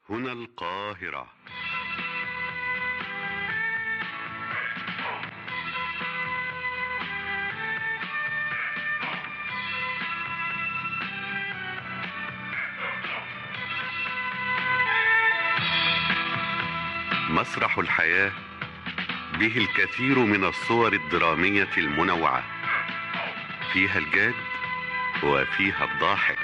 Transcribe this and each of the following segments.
هنا القاهرة مسرح الحياة به الكثير من الصور الدرامية المنوعة فيها الجاد وفيها الضاحك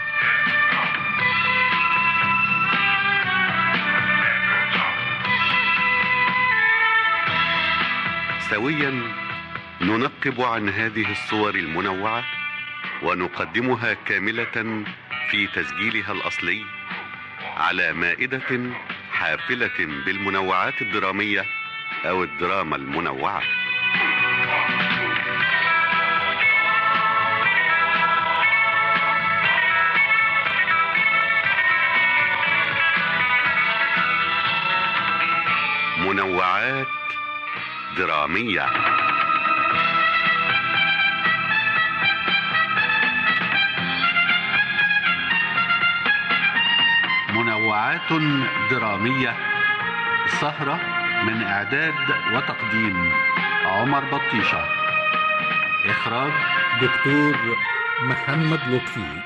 سويا ننقب عن هذه الصور المنوعة ونقدمها كاملة في تسجيلها الأصلي على مائدة حافلة بالمنوعات الدرامية أو الدراما المنوعة منوعات درامية منوعات درامية سهرة من إعداد وتقديم عمر بطيشة إخراج دكتور محمد لطفي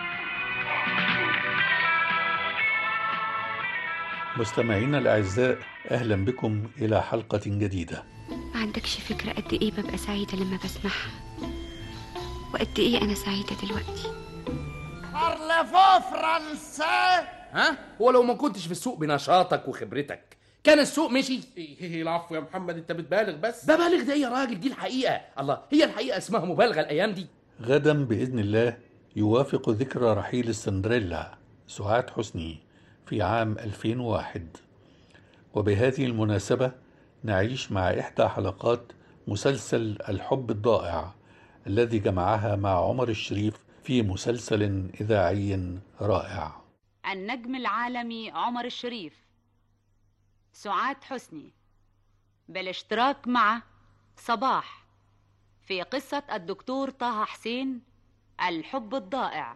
مستمعينا الأعزاء أهلا بكم إلى حلقة جديدة ما عندكش فكرة قد إيه ببقى سعيدة لما بسمعها وقد إيه أنا سعيدة دلوقتي بارلفو فرنسا ها هو لو ما كنتش في السوق بنشاطك وخبرتك كان السوق مشي ايه العفو يا محمد انت بتبالغ بس ببالغ ده يا راجل دي الحقيقه الله هي الحقيقه اسمها مبالغه الايام دي غدا بإذن الله يوافق ذكرى رحيل السندريلا سعاد حسني في عام 2001 وبهذه المناسبة نعيش مع إحدى حلقات مسلسل الحب الضائع الذي جمعها مع عمر الشريف في مسلسل إذاعي رائع النجم العالمي عمر الشريف سعاد حسني بالاشتراك مع صباح في قصة الدكتور طه حسين الحب الضائع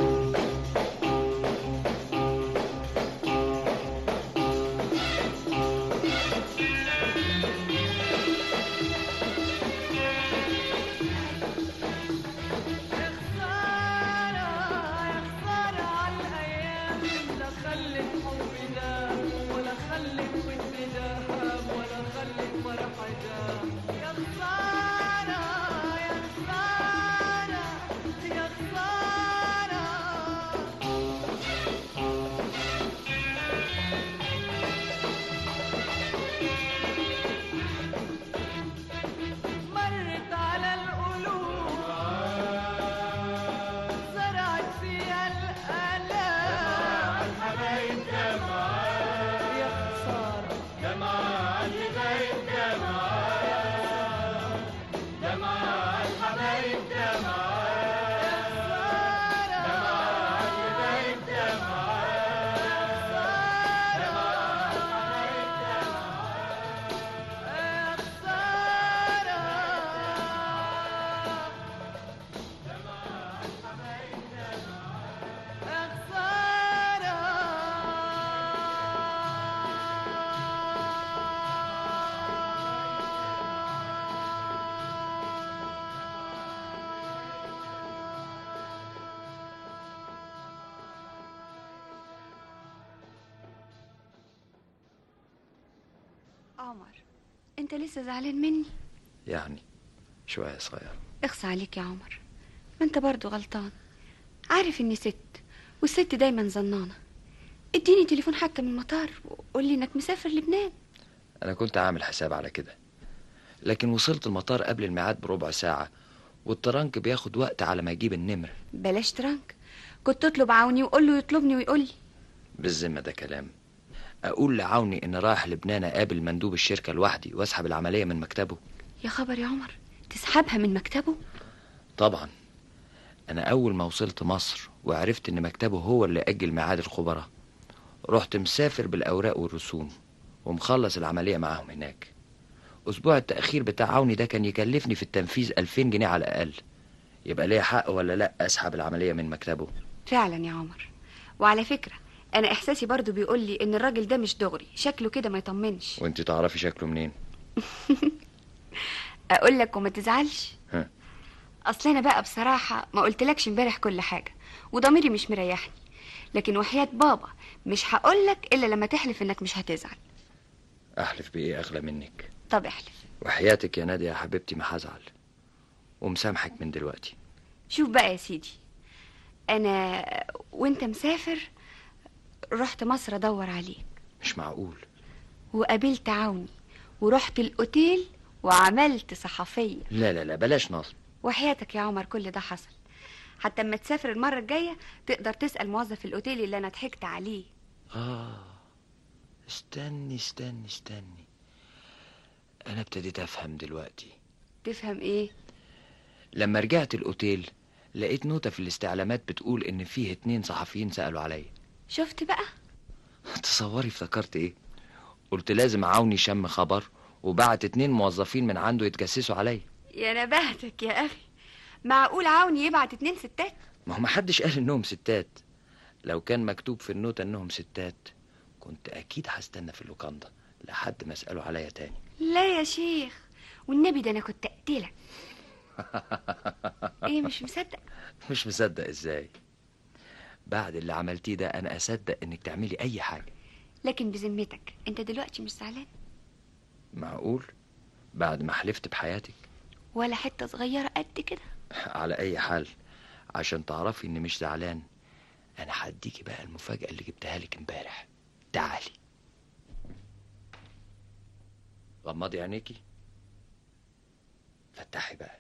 مرت على القلوب زرعت فيها الآلام الحبايب دمعة يا خسارة دمعة الحبايب دمعة دمعة الحبايب دمعة دمعة الحبايب دمعة يا خسارة يا خسارة عمر أنت لسه زعلان مني يعني شوية صغير اخصى عليك يا عمر ما أنت برضو غلطان عارف إني ست والست دايما ظنانة اديني تليفون حكم من المطار وقول لي إنك مسافر لبنان أنا كنت عامل حساب على كده لكن وصلت المطار قبل الميعاد بربع ساعة والترنك بياخد وقت على ما يجيب النمر بلاش ترانك كنت تطلب عوني وقول له يطلبني ويقول لي بالذمة ده كلام أقول لعوني إن رايح لبنان أقابل مندوب الشركة لوحدي وأسحب العملية من مكتبه يا خبر يا عمر تسحبها من مكتبه طبعا أنا أول ما وصلت مصر وعرفت إن مكتبه هو اللي أجل ميعاد الخبراء رحت مسافر بالأوراق والرسوم ومخلص العملية معاهم هناك أسبوع التأخير بتاع عوني ده كان يكلفني في التنفيذ 2000 جنيه على الأقل يبقى ليا حق ولا لا أسحب العملية من مكتبه فعلا يا عمر وعلى فكرة انا احساسي برضو بيقول لي ان الراجل ده مش دغري شكله كده ما يطمنش وانت تعرفي شكله منين اقول لك وما تزعلش ها. اصل انا بقى بصراحه ما قلتلكش امبارح كل حاجه وضميري مش مريحني لكن وحياة بابا مش هقولك الا لما تحلف انك مش هتزعل احلف بايه اغلى منك طب احلف وحياتك يا نادية يا حبيبتي ما هزعل ومسامحك من دلوقتي شوف بقى يا سيدي انا وانت مسافر رحت مصر ادور عليك مش معقول وقابلت عوني ورحت الاوتيل وعملت صحفيه لا لا لا بلاش نصب وحياتك يا عمر كل ده حصل حتى اما تسافر المره الجايه تقدر تسال موظف الاوتيل اللي انا ضحكت عليه اه استني استني استني انا ابتديت افهم دلوقتي تفهم ايه لما رجعت الاوتيل لقيت نوتة في الاستعلامات بتقول ان فيه اتنين صحفيين سألوا عليا شفت بقى تصوري افتكرت ايه قلت لازم عوني شم خبر وبعت اتنين موظفين من عنده يتجسسوا عليا يا نبهتك يا اخي معقول عوني يبعت اتنين ستات ما هو محدش قال انهم ستات لو كان مكتوب في النوتة انهم ستات كنت اكيد هستنى في اللوكاندا لحد ما اسألوا عليا تاني لا يا شيخ والنبي ده انا كنت اقتلك ايه مش مصدق مش مصدق ازاي بعد اللي عملتيه ده انا اصدق انك تعملي اي حاجة لكن بذمتك انت دلوقتي مش زعلان معقول بعد ما حلفت بحياتك ولا حته صغيره قد كده على اي حال عشان تعرفي اني مش زعلان انا هديكي بقى المفاجأة اللي جبتها لك امبارح تعالي غمضي عينيكي فتحي بقى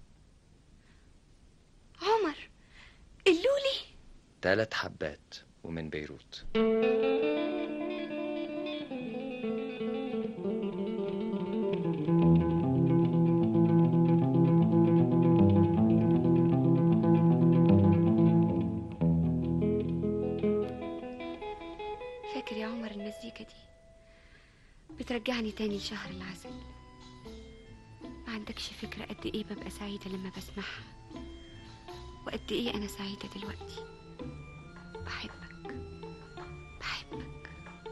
عمر اللولي تلات حبات ومن بيروت فاكر يا عمر المزيكا دي بترجعني تاني لشهر العسل ما عندكش فكرة قد ايه ببقى سعيدة لما بسمعها وقد ايه انا سعيدة دلوقتي بحبك بحبك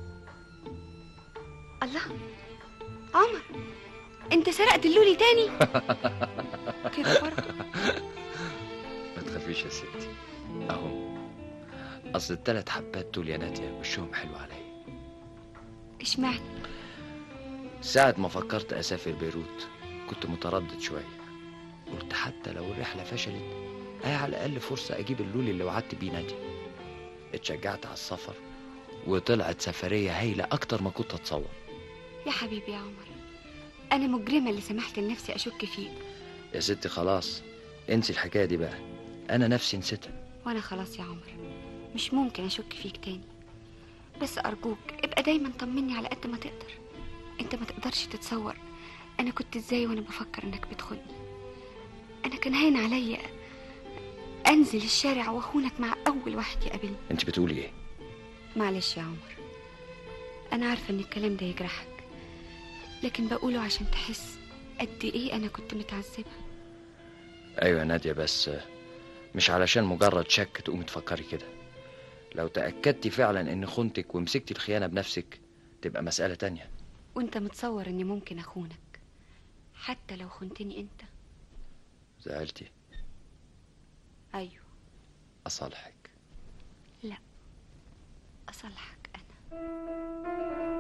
الله عمر انت سرقت اللولي تاني كده برضه ما تخافيش يا ستي اهو اصل التلات حبات دول يا نادية وشهم حلو عليا اشمعنى ساعة ما فكرت اسافر بيروت كنت متردد شوية قلت حتى لو الرحلة فشلت اهي على الاقل فرصة اجيب اللولي اللي وعدت بيه نادية اتشجعت على السفر وطلعت سفرية هايلة اكتر ما كنت اتصور يا حبيبي يا عمر انا مجرمة اللي سمحت لنفسي اشك فيك يا ستي خلاص انسي الحكاية دي بقى انا نفسي نسيتها وانا خلاص يا عمر مش ممكن اشك فيك تاني بس ارجوك ابقى دايما طمني على قد ما تقدر انت ما تقدرش تتصور انا كنت ازاي وانا بفكر انك بتخوني انا كان هين عليا انزل الشارع واخونك مع اول واحد يقابلني انت بتقولي ايه معلش يا عمر انا عارفه ان الكلام ده يجرحك لكن بقوله عشان تحس قد ايه انا كنت متعذبه ايوه يا نادية بس مش علشان مجرد شك تقومي تفكري كده لو تأكدتي فعلا ان خنتك ومسكتي الخيانة بنفسك تبقى مسألة تانية وانت متصور اني ممكن اخونك حتى لو خنتني انت زعلتي ايوه أصالحك لا اصالحك انا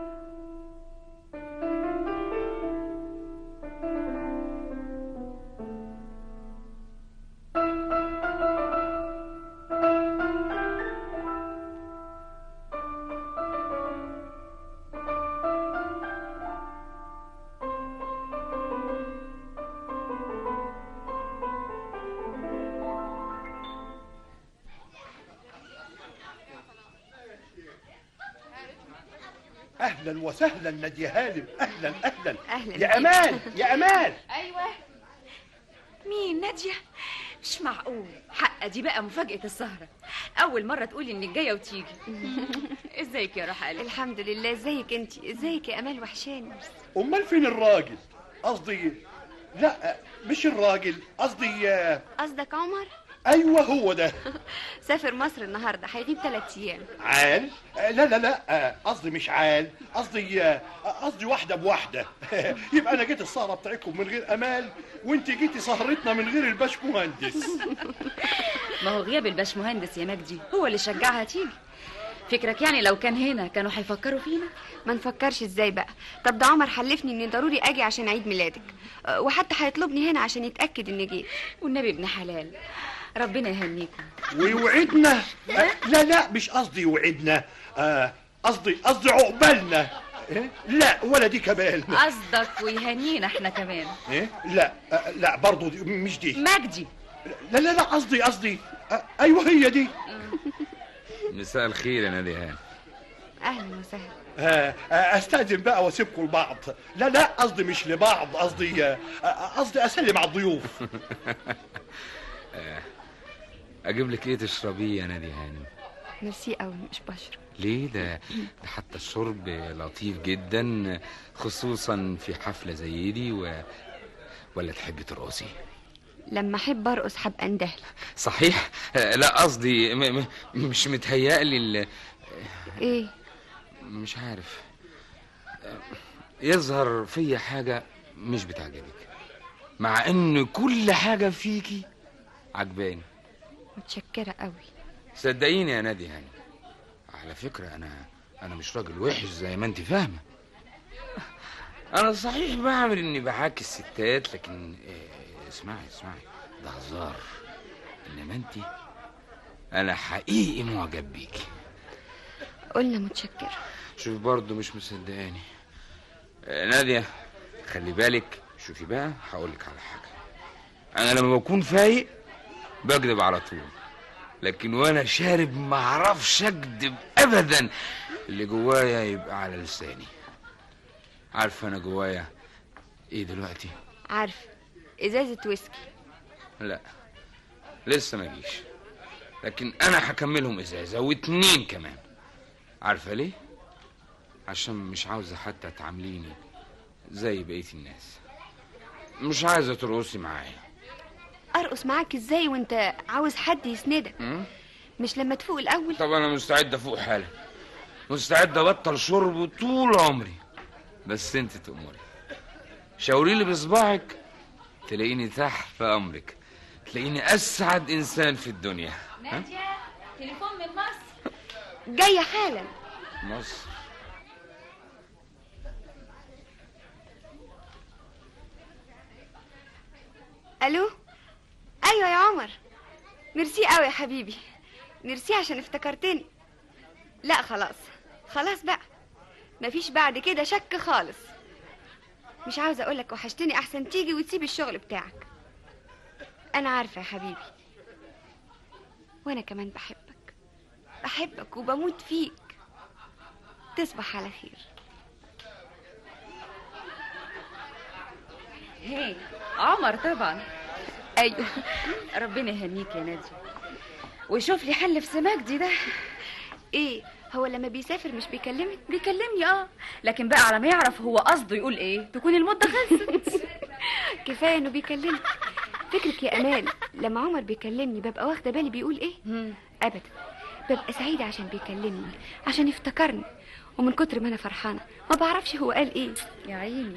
اهلا وسهلا نادية هانم اهلا اهلا أهلاً يا بيك. امال يا امال ايوه مين ناديه مش معقول حق دي بقى مفاجاه السهره اول مره تقولي انك جايه وتيجي ازيك يا روح قلبي الحمد لله ازيك انت ازيك يا امال وحشاني امال فين الراجل قصدي لا مش الراجل قصدي آه، قصدك عمر ايوه هو ده سافر مصر النهارده هيغيب ثلاث ايام عال آه، لا لا لا آه، قصدي مش عال قصدي آه، قصدي واحده بواحده يبقى انا جيت السهره بتاعتكم من غير امال وانت جيتي سهرتنا من غير الباش مهندس ما هو غياب الباشمهندس يا مجدي هو اللي شجعها تيجي فكرك يعني لو كان هنا كانوا هيفكروا فينا ما نفكرش ازاي بقى طب ده عمر حلفني اني ضروري اجي عشان عيد ميلادك أه، وحتى هيطلبني هنا عشان يتاكد اني جيت والنبي ابن حلال ربنا يهنيكم ويوعدنا آه، لا لا مش قصدي يوعدنا آه، قصدي قصدي عقبالنا إيه؟ لا ولا دي كمان قصدك ويهنينا احنا كمان إيه؟ لا آه، لا برضو دي مش دي مجدي لا لا لا قصدي قصدي آه، ايوه هي دي مساء الخير يا نادي هاني اهلا وسهلا آه، آه، استاذن بقى واسيبكم لبعض لا لا قصدي مش لبعض قصدي آه، آه، قصدي اسلم على الضيوف آه، اجيب لك ايه تشربيه يا نادي هاني ميرسي قوي مش بشرب ليه ده ده حتى الشرب لطيف جدا خصوصا في حفله زي دي و... ولا تحبي ترقصي لما احب ارقص هبقى اندهل صحيح آه، لا قصدي م... م... مش متهيألي ال... ايه مش عارف آه، يظهر فيا حاجة مش بتعجبك مع ان كل حاجة فيكي عجباني متشكره قوي صدقيني يا نادي هاني على فكرة انا انا مش راجل وحش زي ما انت فاهمة انا صحيح بعمل اني بحاكي الستات لكن آه، اسمعي اسمعي ده هزار انما انت انا حقيقي معجب بيكي قلنا متشكره شوف برضه مش مصدقاني آه، نادية خلي بالك شوفي بقى هقولك على حاجة أنا لما بكون فايق بكذب على طول لكن وأنا شارب ما أعرفش أكذب أبدا اللي جوايا يبقى على لساني عارفة أنا جوايا إيه دلوقتي؟ عارف ازازه ويسكي لا لسه ما جيش لكن أنا هكملهم إزازة واتنين كمان عارفة ليه؟ عشان مش عاوزة حتى تعامليني زي بقية الناس مش عايزة ترقصي معايا ارقص معاك ازاي وانت عاوز حد يسندك م? مش لما تفوق الاول طب أنا مستعد أفوق حالا مستعد أبطل شرب طول عمري بس أنت تأمري شاوري لي بصباعك تلاقيني تحت أمرك تلاقيني أسعد إنسان في الدنيا ها؟ نادية تليفون من مصر جايه حالا مصر الو ايوه يا عمر ميرسي قوي يا حبيبي ميرسي عشان افتكرتني لا خلاص خلاص بقى مفيش بعد كده شك خالص مش عاوزه اقولك وحشتني احسن تيجي وتسيب الشغل بتاعك انا عارفه يا حبيبي وانا كمان بحبك بحبك وبموت فيك تصبح على خير هي عمر طبعا ايوه ربنا يهنيك يا نادية ويشوف لي حل في سماجدي ده ايه هو لما بيسافر مش بيكلمك بيكلمني اه لكن بقى على ما يعرف هو قصده يقول ايه تكون المدة خلصت كفايه انه بيكلمك فكرك يا امان لما عمر بيكلمني ببقى واخده بالي بيقول ايه ابدا ببقى سعيده عشان بيكلمني عشان يفتكرني ومن كتر ما انا فرحانه ما بعرفش هو قال ايه يا عيني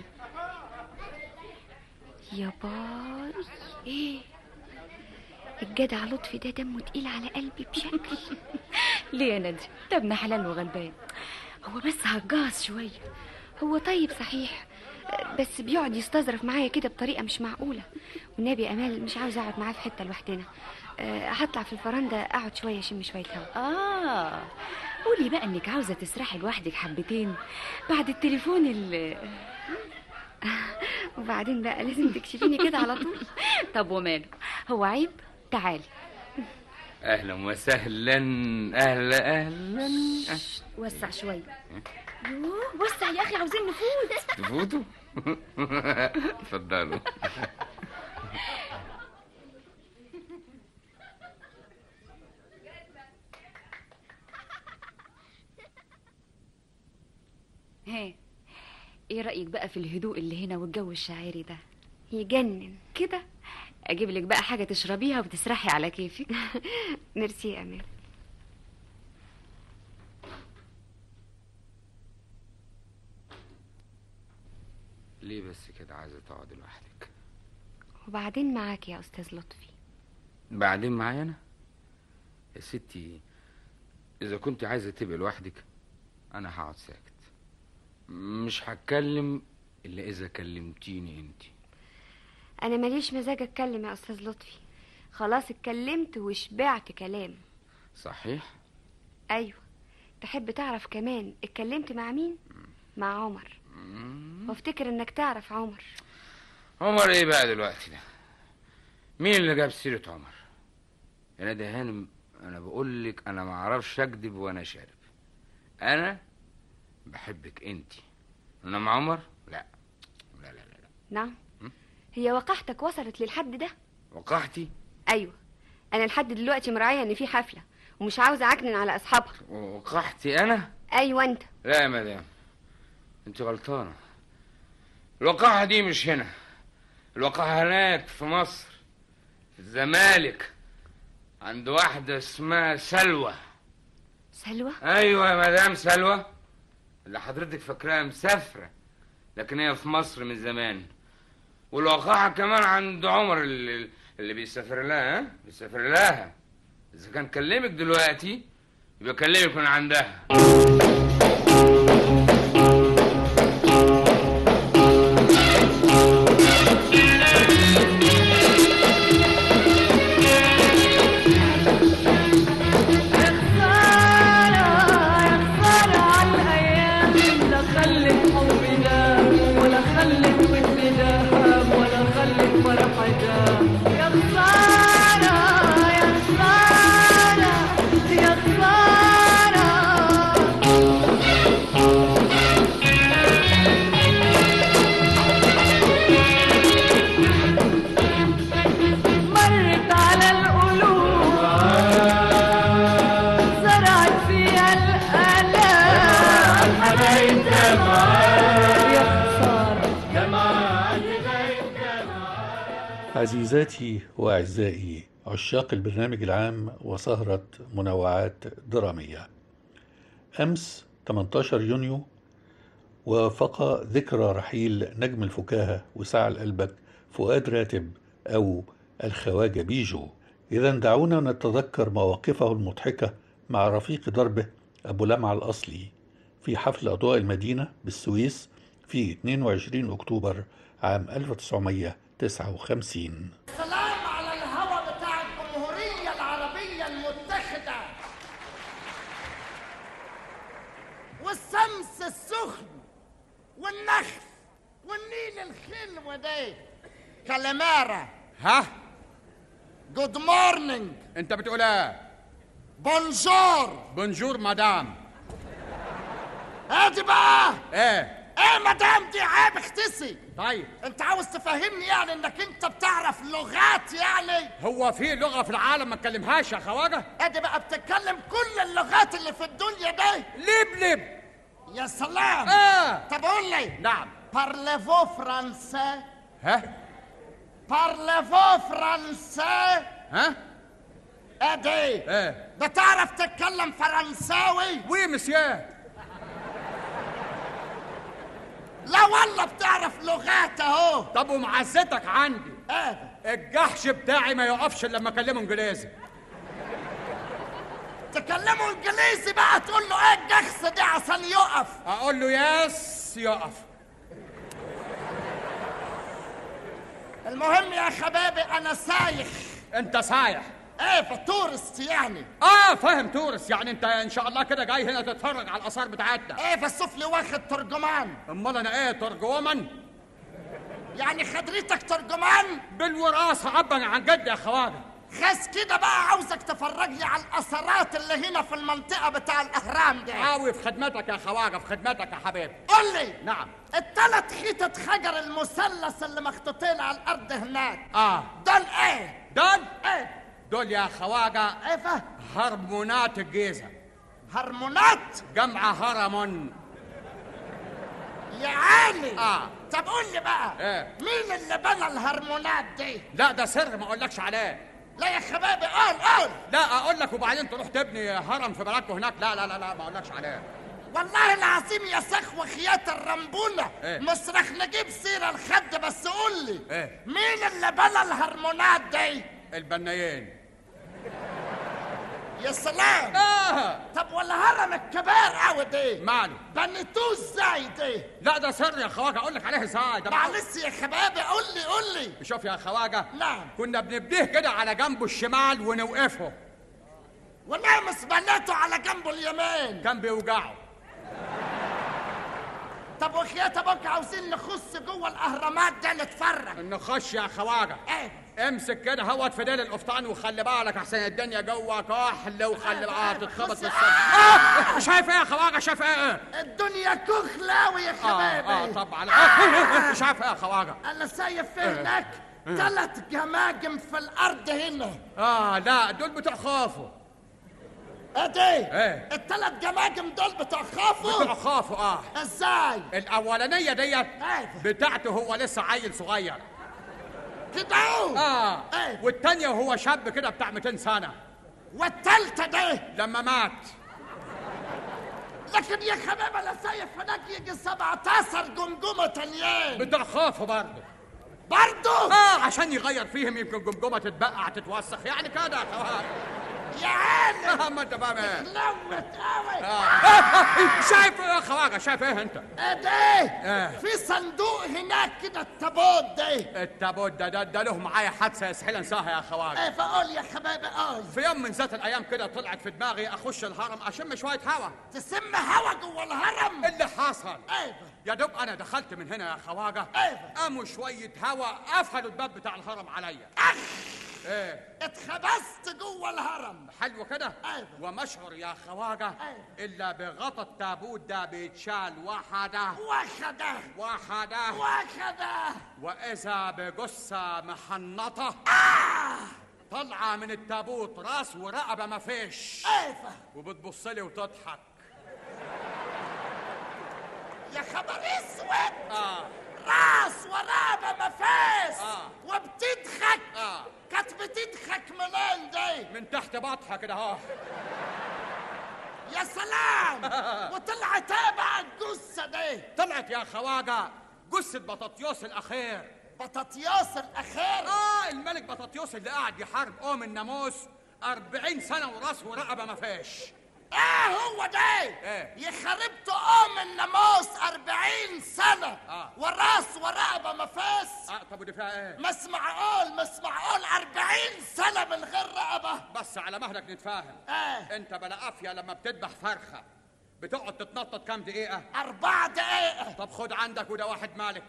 يا باي ايه الجدع لطفي ده دمه تقيل على قلبي بشكل ليه يا نادية ده ابن حلال وغلبان هو بس هجاص شوية هو طيب صحيح بس بيقعد يستظرف معايا كده بطريقه مش معقوله والنبي يا امال مش عاوز اقعد معاه في حته لوحدنا أه، هطلع في الفرندا اقعد شويه اشم شويه هوا اه قولي بقى انك عاوزة تسرحي لوحدك حبتين بعد التليفون اللي وبعدين بقى لازم تكشفيني كده على طول طب وماله هو عيب تعالي أهلا وسهلا أهلا أهلا وسع شوية يوه وسع يا اخي عاوزين نفوت تفوتوا اتفضلوا ها ايه رأيك بقى في الهدوء اللي هنا والجو الشاعري ده يجنن كده اجيب لك بقى حاجه تشربيها وتسرحي على كيفك ميرسي يا امال ليه بس كده عايزه تقعد لوحدك وبعدين معاك يا استاذ لطفي بعدين معايا انا يا ستي اذا كنت عايزه تبقي لوحدك انا هقعد ساكت مش هتكلم الا اذا كلمتيني انت انا ماليش مزاج اتكلم يا استاذ لطفي خلاص اتكلمت وشبعت كلام صحيح ايوه تحب تعرف كمان اتكلمت مع مين مع عمر وافتكر انك تعرف عمر عمر ايه بقى دلوقتي ده مين اللي جاب سيره عمر يا نادي هانم انا بقول لك انا ما اعرفش اكذب وانا شارب انا بحبك انت انما عمر لا لا لا لا نعم هي وقحتك وصلت للحد ده وقحتي ايوه انا لحد دلوقتي مراعيه ان في حفله ومش عاوزه اعكنن على اصحابها وقحتي انا ايوه انت لا يا مدام انت غلطانه الوقاحه دي مش هنا الوقاحه هناك في مصر في الزمالك عند واحده اسمها سلوى سلوى ايوه يا مدام سلوى اللي حضرتك فاكراها مسافره لكن هي في مصر من زمان والوقاحه كمان عند عمر اللي, اللي بيسافر لها ها بيسافر لها اذا كان كلمك دلوقتي يبقى كلمك من عندها لا خلت حبنا ولا خلت ودنا ولا خلت فرحنا يا خسارة يا خسارة يا خسارة مرت على القلوب زرعت فيها الآلام الحبايب يا خسارة عزيزاتي وأعزائي عشاق البرنامج العام وسهرة منوعات درامية أمس 18 يونيو وافق ذكرى رحيل نجم الفكاهة وسعى قلبك فؤاد راتب أو الخواجة بيجو إذا دعونا نتذكر مواقفه المضحكة مع رفيق دربه أبو لمعة الأصلي في حفل أضواء المدينة بالسويس في 22 أكتوبر عام 1959 سلام على الهوى بتاع الجمهورية العربية المتحدة والشمس السخن والنخل والنيل الخلو ده كاليمارا ها جود مورنينج انت بتقول ايه بونجور بونجور مدام ادي بقى ايه ايه مدام دي عيب اختسي طيب انت عاوز تفهمني يعني انك انت بتعرف لغات يعني هو في لغه في العالم ما اتكلمهاش يا خواجه ادي بقى بتتكلم كل اللغات اللي في الدنيا دي لب لب يا سلام اه طب قول لي نعم بارليفو فرنسي ها بارليفو فرنسي ها ادي ايه بتعرف تتكلم فرنساوي وي مسياه لا والله بتعرف لغات اهو طب ومعزتك عندي ايه الجحش بتاعي ما يقفش الا لما اكلمه انجليزي تكلموا انجليزي بقى تقول له ايه الجخس دي عشان يقف اقول له يس يقف المهم يا حبايبي انا سايخ انت سايح ايه فطورست يعني اه فاهم تورس يعني انت ان شاء الله كده جاي هنا تتفرج على الاثار بتاعتنا ايه فالسفلي واخد ترجمان امال انا ايه ترجوما يعني خدريتك ترجمان بالوراثه ابا عن جد يا خواجه خاس كده بقى عاوزك تفرج لي على الاثارات اللي هنا في المنطقه بتاع الاهرام دي عاوي في خدمتك يا خواجه في خدمتك يا حبيبي قول لي نعم الثلاث خيطة حجر المثلث اللي مخطوطين على الارض هناك اه دول ايه دول ايه دول يا خواجه ايه فهم هرمونات الجيزه هرمونات جمع هرم يا عالي اه طب قول لي بقى ايه مين اللي بنى الهرمونات دي لا ده سر ما اقولكش عليه لا يا خبابي قول قول لا اقول لك وبعدين تروح تبني هرم في بلدكم هناك لا لا لا لا ما اقولكش عليه والله العظيم يا سخ وخيات الرمبولة إيه؟ مش رح نجيب سيرة الخد بس قول لي ايه مين اللي بنى الهرمونات دي البنايين يا سلام آه. طب والهرم الكبير قوي دي ماله بنيتوه ازاي دي لا ده سر يا خواجه اقول لك عليه ازاي ده معلش يا خبابي قول لي قول لي شوف يا خواجه نعم كنا بنبنيه كده على جنبه الشمال ونوقفه والله مش بنيته على جنبه اليمين كان بيوجعه طب وخيات ابوك عاوزين نخش جوه الاهرامات ده نتفرج نخش يا خواجه ايه امسك كده هوت في ديل القفطان وخلي بالك احسن الدنيا جوه كحل وخلي بالك تتخبط في الصدر شايف ايه يا خواجه شايف ايه الدنيا كخلاوي يا اه خبابي اه طبعا آه. شايف ايه يا خواجه انا شايف في إيه. هناك إيه. ثلاث جماجم في الارض هنا اه لا دول بتوع خوفو ادي ايه الثلاث جماجم دول بتوع خافوا بتوع خوفو اه ازاي الاولانيه ديت ايه بتاعته هو لسه عيل صغير كده اهو اه ايه والتانية وهو شاب كده بتاع 200 سنة والتالتة دي لما مات لكن يا خبابة انا شايف هناك يجي 17 جمجمة تانيين بتوع خوفو برضه برضه اه عشان يغير فيهم يمكن جمجمة تتبقع تتوسخ يعني كده يا خواجه يا عالم ما انت فاهم ايه لوت قوي آه. شايف ايه يا خواجه شايف ايه انت ادي ايه في صندوق هناك كده التابوت دي التابوت ده ده, ده له معايا حادثه يستحيل انساها يا خواجه ايه فقول يا خبابي قول في يوم من ذات الايام كده طلعت في دماغي اخش الهرم اشم شويه هوا تسم هوا جوه الهرم اللي حصل ايه يا دوب انا دخلت من هنا يا خواجه ايه قاموا شويه هوا قفلوا الباب بتاع الهرم عليا اخ ايه اتخبست جوه الهرم حلو كده ايوه ومشعر يا خواجه ايوه الا بغطا التابوت ده بيتشال وحده وخده وحده وخده واذا بجثه محنطه طالعه من التابوت راس ورقبه ما فيش ايه وبتبص لي وتضحك يا خبر اسود اه راس ورقبه مفاس آه. وبتضحك اه كانت بتضحك منين دي من تحت بطحه كده اهو يا سلام وطلعت ايه بقى الجثه دي طلعت يا خواجه جثه بطاطيوس الاخير بطاطياس الاخير اه الملك بطاطيوس اللي قاعد يحارب قوم الناموس أربعين سنة وراس ورقبة ما فيش ايه هو ده ايه يخربت ام الناموس أربعين سنة آه. وراس ورقبة مفاس اه طب ودي فيها ايه؟ مش معقول مش معقول أربعين سنة من غير رقبة بس على مهلك نتفاهم ايه انت بلا قافية لما بتذبح فرخة بتقعد تتنطط كام دقيقة؟ أربع دقايق طب خد عندك وده واحد مالك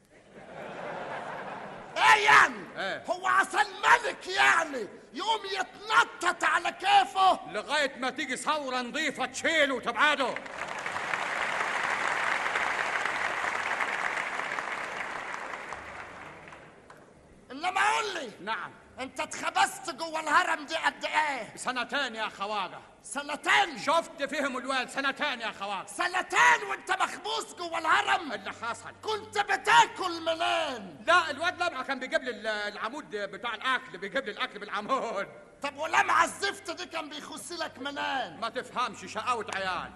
ايه يعني ايه هو عشان ملك يعني يقوم يتنطط على كيفه لغاية ما تيجي ثورة نظيفة تشيله وتبعده انما قول لي نعم انت اتخبست جوه الهرم دي قد ايه سنتين يا خواجة سنتين شفت فيهم الواد سنتين يا خواجة سنتين وانت مخبوس جوه الهرم اللي حصل كنت بتاكل منين لا الواد لمعة كان بيجيب لي ال- العمود بتاع الأكل بيجيب لي الأكل بالعمود طب ولمع الزفت دي كان بيخص لك منين ما تفهمش شقاوة عيال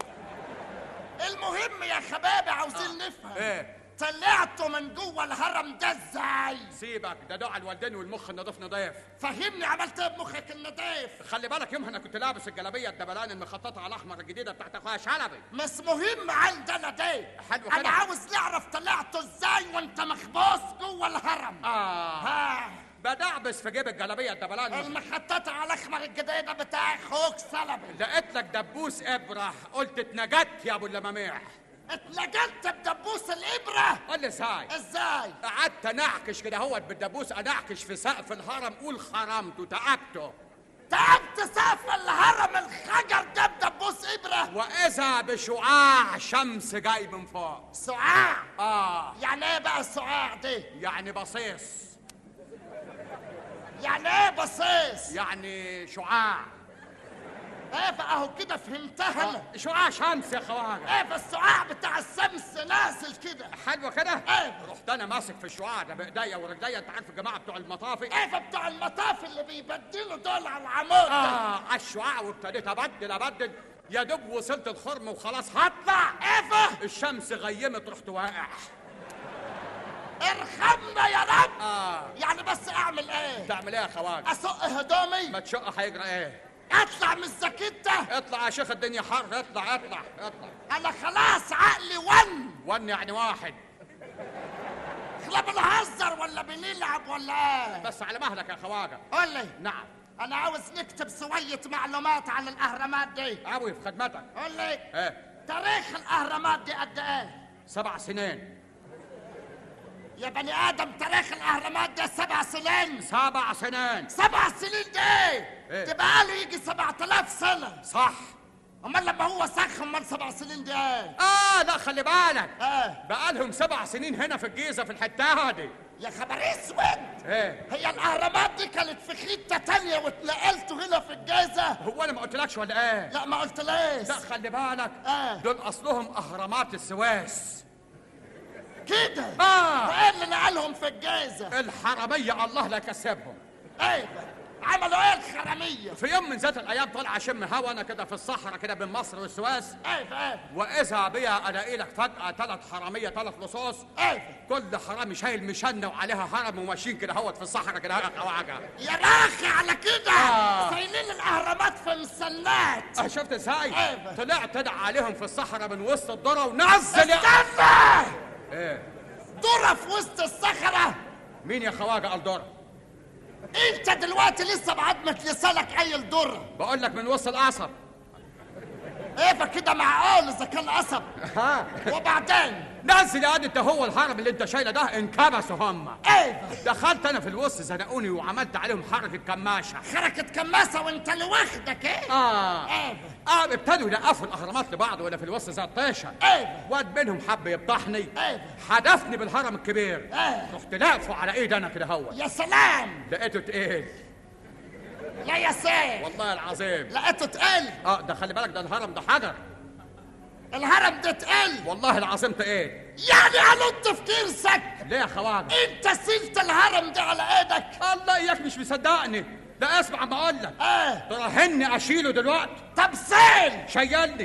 المهم يا خبابي عاوزين نفهم ايه طلعتوا من جوه الهرم ده ازاي سيبك ده دعاء الوالدين والمخ النظيف نضيف فهمني عملت ايه بمخك النضيف خلي بالك يومها انا كنت لابس الجلابيه الدبلان المخططه على الاحمر الجديده بتاعت اخويا شلبي مش مهم عندنا دي حلو انا كده. عاوز نعرف طلعتوا ازاي وانت مخبوس جوه الهرم اه ها بدعبس في جيب الجلابيه الدبلان المخططة على الاحمر الجديدة بتاع اخوك سلبي لقيت لك دبوس ابره قلت اتنجدت يا ابو اللماميح اتلجلت بدبوس الابرة قول لي ازاي ازاي قعدت انعكش كده هوت بالدبوس انعكش في سقف الهرم قول خرمته تعبته تعبت سقف الهرم الخجر ده بدبوس ابرة واذا بشعاع شمس جاي من فوق سعاع اه يعني ايه بقى السعاع دي يعني بصيص يعني ايه بصيص يعني شعاع ايه بقى اهو كده فهمتها انا شعاع شمس يا خواجه ايه الشعاع بتاع الشمس نازل كده حلوه كده ايه رحت انا ماسك في الشعاع ده بايديا ورجليا انت عارف الجماعه بتوع المطافي ايه بتوع المطاف اللي بيبدلوا دول على العمود اه على الشعاع وابتديت ابدل ابدل يا دوب وصلت الخرم وخلاص هطلع ايه الشمس غيمت رحت واقع ارحمنا يا رب اه يعني بس اعمل ايه تعمل ايه يا خواجه اسق هدومي ما تشق هيجرى ايه اطلع من الزكتة اطلع يا شيخ الدنيا حر اطلع اطلع اطلع انا خلاص عقلي ون ون يعني واحد احنا بنهزر ولا بنلعب ولا ايه بس على مهلك يا خواجه قول لي نعم انا عاوز نكتب شوية معلومات عن الاهرامات دي عاوي في خدمتك قول لي ايه تاريخ الاهرامات دي قد ايه سبع سنين يا بني ادم تاريخ الاهرامات ده سبع سنين سبع سنين سبع سنين ده إيه؟ ده بقاله يجي 7000 سنة صح امال لما هو سخ امال سبع سنين ده ايه اه لا خلي بالك اه بقالهم سبع سنين هنا في الجيزه في الحته دي يا خبر اسود ايه هي الاهرامات دي كانت في حته تانية واتنقلتوا هنا في الجيزه هو انا ما قلتلكش ولا ايه لا ما قلتليش لا خلي بالك آه. دول اصلهم اهرامات السويس كده اه ايه اللي نقلهم في الجيزه الحراميه الله لا يكسبهم ايه عملوا ايه الخرميه في يوم من ذات الايام طلع اشم هوا انا كده في الصحراء كده بين مصر والسويس ايه ايه واذا بيا الاقي لك فجاه ثلاث حراميه ثلاث لصوص ايه كل حرامي شايل مشنه وعليها هرم وماشيين كده هوت في الصحراء كده هرم خواجه يا راخي على كده آه. سايلين الاهرامات في مسنات اه شفت ازاي؟ أيوة. طلعت انا عليهم في الصحراء من وسط الذره ونزل يا استنى ايه ذره في وسط الصخره مين يا خواجه قال ذره؟ انت دلوقتي لسه بعضمة لسانك اي الذره بقول لك من وسط القصر ايه فكده معقول اذا كان قصب ها وبعدين نزل يا قد انت هو الهرم اللي انت شايله ده انكبسوا هم ايه دخلت انا في الوسط زنقوني وعملت عليهم حركه كماشه حركة كماسة وانت لوحدك ايه اه ايه اه ابتدوا يلقفوا الاهرامات لبعض وانا في الوسط زي الطيشه ايه واد منهم حب يفضحني ايه حدفني بالهرم الكبير ايه رحت لاقفه على ايدي انا كده هو يا سلام لقيته تقيل لا يا سيد والله العظيم لقيته تقل اه ده خلي بالك ده الهرم ده حجر الهرم ده تقل والله العظيم تقيل يعني على تفكير سك ليه يا خواجه انت سلت الهرم ده على ايدك الله اياك مش مصدقني ده اسمع ما اقول لك ايه تراهني اشيله دلوقتي طب سيل شيلني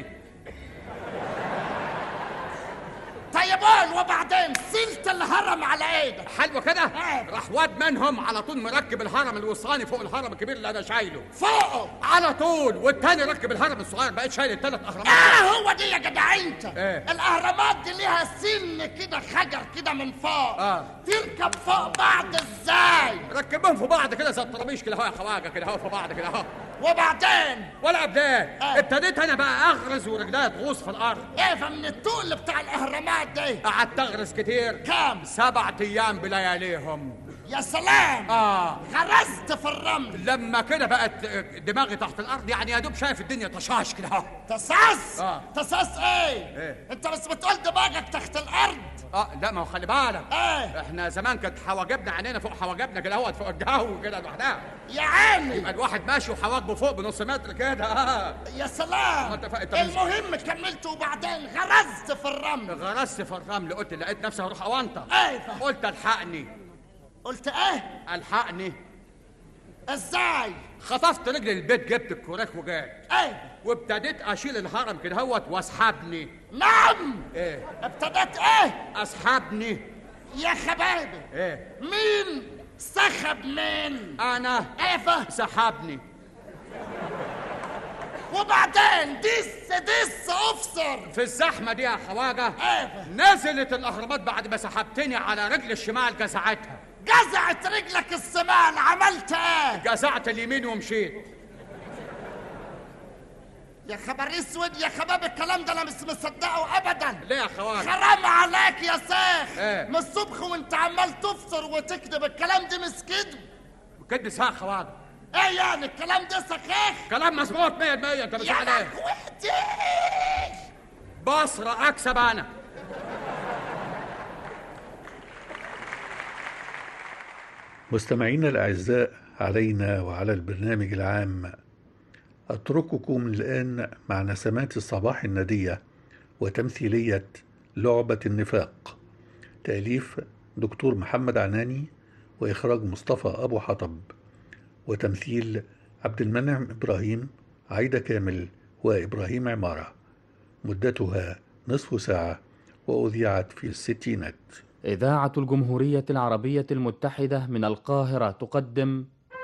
طيب قول وبعدين سلت الهرم على ايدك حلوه كده إيه. راح واد منهم على طول مركب الهرم الوسطاني فوق الهرم الكبير اللي انا شايله فوقه على طول والتاني ركب الهرم الصغير بقيت شايل الثلاث اهرامات اه هو دي يا جدع انت إيه. الاهرامات دي ليها سن كده خجر كده من فوق آه. تركب فوق بعض ازاي ركبهم في بعض كده زي الطرابيش كده اهو يا خواجه كده اهو في بعض كده اهو وبعدين ولا ابدان آه. ابتديت انا بقى اغرز ورجليا تغوص في الارض ايه فمن التقل بتاع الاهرامات دي قعدت اغرز كتير كام سبعة ايام بلياليهم يا سلام اه غرزت في الرمل لما كده بقت دماغي تحت الارض يعني يا دوب شايف الدنيا طشاش كده اهو تصاص آه. تصاص ايه إيه؟ انت بس بتقول دماغك تحت الارض اه لا ما هو خلي بالك ايه احنا زمان كانت حواجبنا عينينا فوق حواجبنا كده اهوت فوق الجو كده لوحدها يا عيني يبقى الواحد ماشي وحواجبه فوق بنص متر كده آه. يا سلام ما انت فا- انت مش- المهم كملت وبعدين غرزت في الرمل غرست في الرمل قلت لقيت نفسي هروح اونطه ايه فا- قلت الحقني قلت ايه الحقني ازاي خطفت رجلي البيت جبت الكوراك وجات ايه وابتديت اشيل الهرم كده هوت واسحبني نعم ايه ابتدت ايه اسحبني يا خبايبي ايه مين سخب مين انا ايه فا سحبني وبعدين دس دس افسر في الزحمه دي يا خواجه ايه فا نزلت الاهرامات بعد ما سحبتني على رجل الشمال جزعتها جزعت رجلك الشمال عملت ايه جزعت اليمين ومشيت يا خبر اسود يا خباب الكلام ده انا مش مصدقه ابدا ليه يا خواجه حرام عليك يا شيخ إيه؟ من الصبح وانت عمال تفطر وتكذب الكلام ده مش كذب كد ساعه خواجه ايه يعني الكلام ده سخاخ كلام مظبوط 100% انت مش يا عليه لهوتي بصرة اكسب انا مستمعينا الأعزاء علينا وعلى البرنامج العام أترككم الآن مع نسمات الصباح الندية وتمثيلية لعبة النفاق تأليف دكتور محمد عناني وإخراج مصطفى أبو حطب وتمثيل عبد المنعم إبراهيم عايدة كامل وإبراهيم عمارة مدتها نصف ساعة وأذيعت في الستينات إذاعة الجمهورية العربية المتحدة من القاهرة تقدم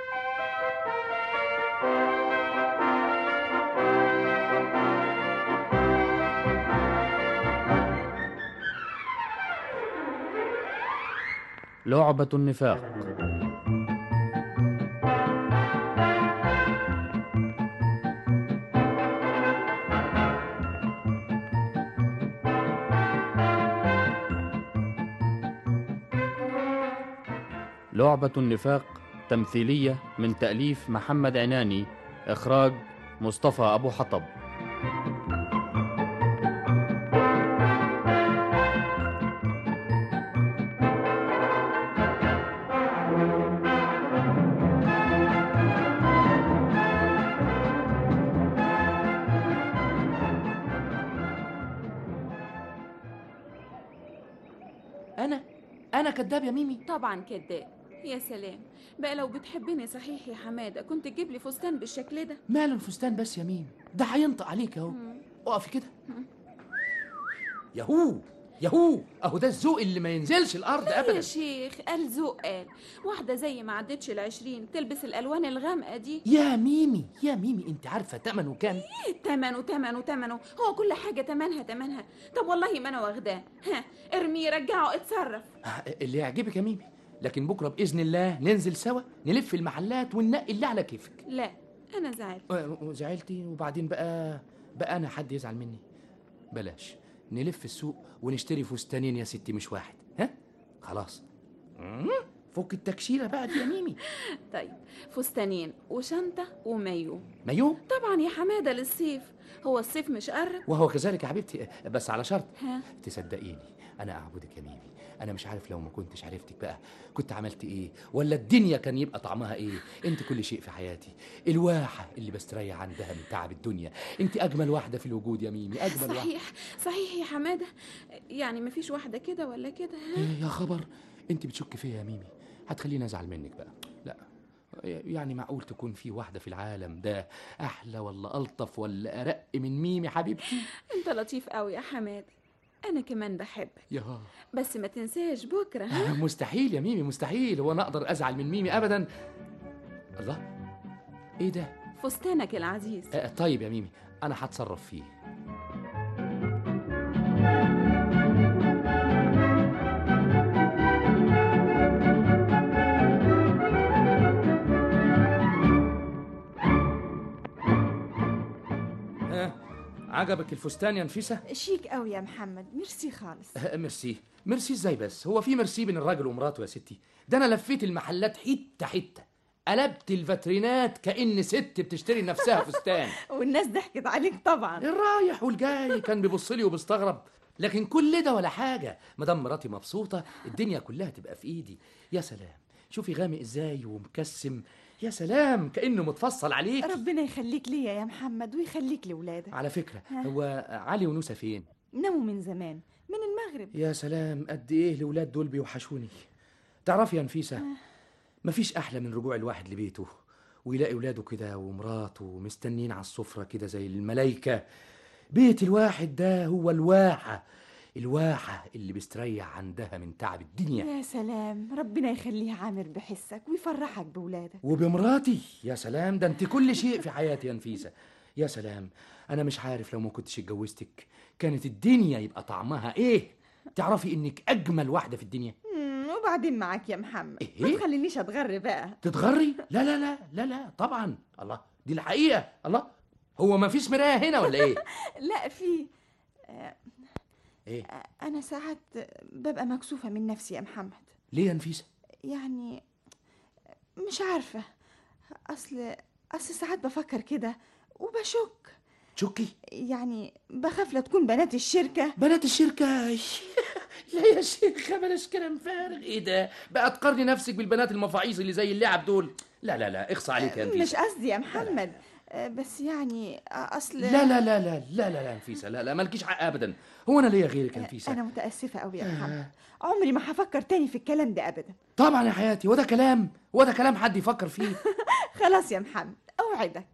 لعبة النفاق لعبة النفاق تمثيلية من تأليف محمد عناني إخراج مصطفى أبو حطب انا انا كداب يا ميمي طبعا كداب يا سلام بقى لو بتحبني صحيح يا حماده كنت تجيب لي فستان بالشكل ده ماله الفستان بس يا ميمي ده هينطق عليك اهو اقفي كده ياهو ياهو اهو ده الذوق اللي ما ينزلش الارض لا ابدا يا شيخ قال ذوق قال واحده زي ما عدتش العشرين تلبس الالوان الغامقه دي يا ميمي يا ميمي انت عارفه تمنه كام تمنه تمنه تمنه هو كل حاجه تمنها تمنها طب والله ما انا واخداه ها ارميه رجعه اتصرف اللي يعجبك يا ميمي لكن بكره باذن الله ننزل سوا نلف المحلات وننقي اللي على كيفك لا انا زعلت أه، زعلتي وبعدين بقى بقى انا حد يزعل مني بلاش نلف السوق ونشتري فستانين يا ستي مش واحد ها خلاص مم، فك التكشيره بقى دي يا ميمي طيب فستانين وشنطه ومايو مايو طبعا يا حماده للصيف هو الصيف مش قرب وهو كذلك يا حبيبتي بس على شرط ها تصدقيني انا اعبدك يا ميمي انا مش عارف لو ما كنتش عرفتك بقى كنت عملت ايه ولا الدنيا كان يبقى طعمها ايه انت كل شيء في حياتي الواحه اللي بستريح عندها من تعب الدنيا انت اجمل واحده في الوجود يا ميمي اجمل واحده صحيح صحيح يا حماده يعني مفيش واحده كده ولا كده ها إيه يا خبر انت بتشك فيا يا ميمي هتخليني ازعل منك بقى لا يعني معقول تكون في واحده في العالم ده احلى ولا الطف ولا ارق من ميمي حبيبتي انت لطيف قوي يا حماده انا كمان بحبك يا بس ما تنساش بكره ها مستحيل يا ميمي مستحيل هو انا اقدر ازعل من ميمي ابدا الله ايه ده فستانك العزيز آه طيب يا ميمي انا هتصرف فيه ها عجبك الفستان يا نفيسه شيك قوي يا محمد ميرسي خالص آه، ميرسي ميرسي ازاي بس هو في ميرسي بين الراجل ومراته يا ستي ده انا لفيت المحلات حته حته قلبت الفاترينات كأن ست بتشتري نفسها فستان والناس ضحكت عليك طبعا الرايح والجاي كان بيبص لي وبيستغرب لكن كل ده ولا حاجه ما دام مراتي مبسوطه الدنيا كلها تبقى في ايدي يا سلام شوفي غامق ازاي ومكسم يا سلام كانه متفصل عليك ربنا يخليك ليا يا محمد ويخليك لولادك على فكره ها. هو علي ونوسه فين ناموا من زمان من المغرب يا سلام قد ايه الولاد دول بيوحشوني تعرفي يا نفيسه مفيش احلى من رجوع الواحد لبيته ويلاقي ولاده كده ومراته مستنين على السفره كده زي الملايكه بيت الواحد ده هو الواحه الواحه اللي بيستريح عندها من تعب الدنيا يا سلام ربنا يخليه عامر بحسك ويفرحك بولادك وبمراتي يا سلام ده انت كل شيء في حياتي يا نفيسه يا سلام انا مش عارف لو ما كنتش اتجوزتك كانت الدنيا يبقى طعمها ايه تعرفي انك اجمل واحده في الدنيا مم، وبعدين معاك يا محمد إيه؟ ما تخلينيش اتغر بقى تتغري لا لا لا لا لا طبعا الله دي الحقيقه الله هو ما فيش مرايه هنا ولا ايه لا في آه، ايه انا ساعات ببقى مكسوفه من نفسي يا محمد ليه يا نفيسه يعني مش عارفه اصل اصل ساعات بفكر كده وبشك تشكي يعني بخاف لا تكون بنات الشركه بنات الشركه لا يا شيخة بلاش كلام فارغ ايه ده بقى تقارني نفسك بالبنات المفاعيز اللي زي اللعب دول لا لا لا اخصى عليك يا مش نفيسه قصدي يا محمد آه، بس يعني آه، اصل لا لا لا لا لا لا لا يا نفيسه لا لا مالكيش حق ابدا هو انا ليا غيرك يا نفيسه انا متاسفه قوي يا محمد عمري ما هفكر تاني في الكلام ده ابدا طبعا يا حياتي وده كلام وده كلام حد يفكر فيه خلاص يا محمد اوعدك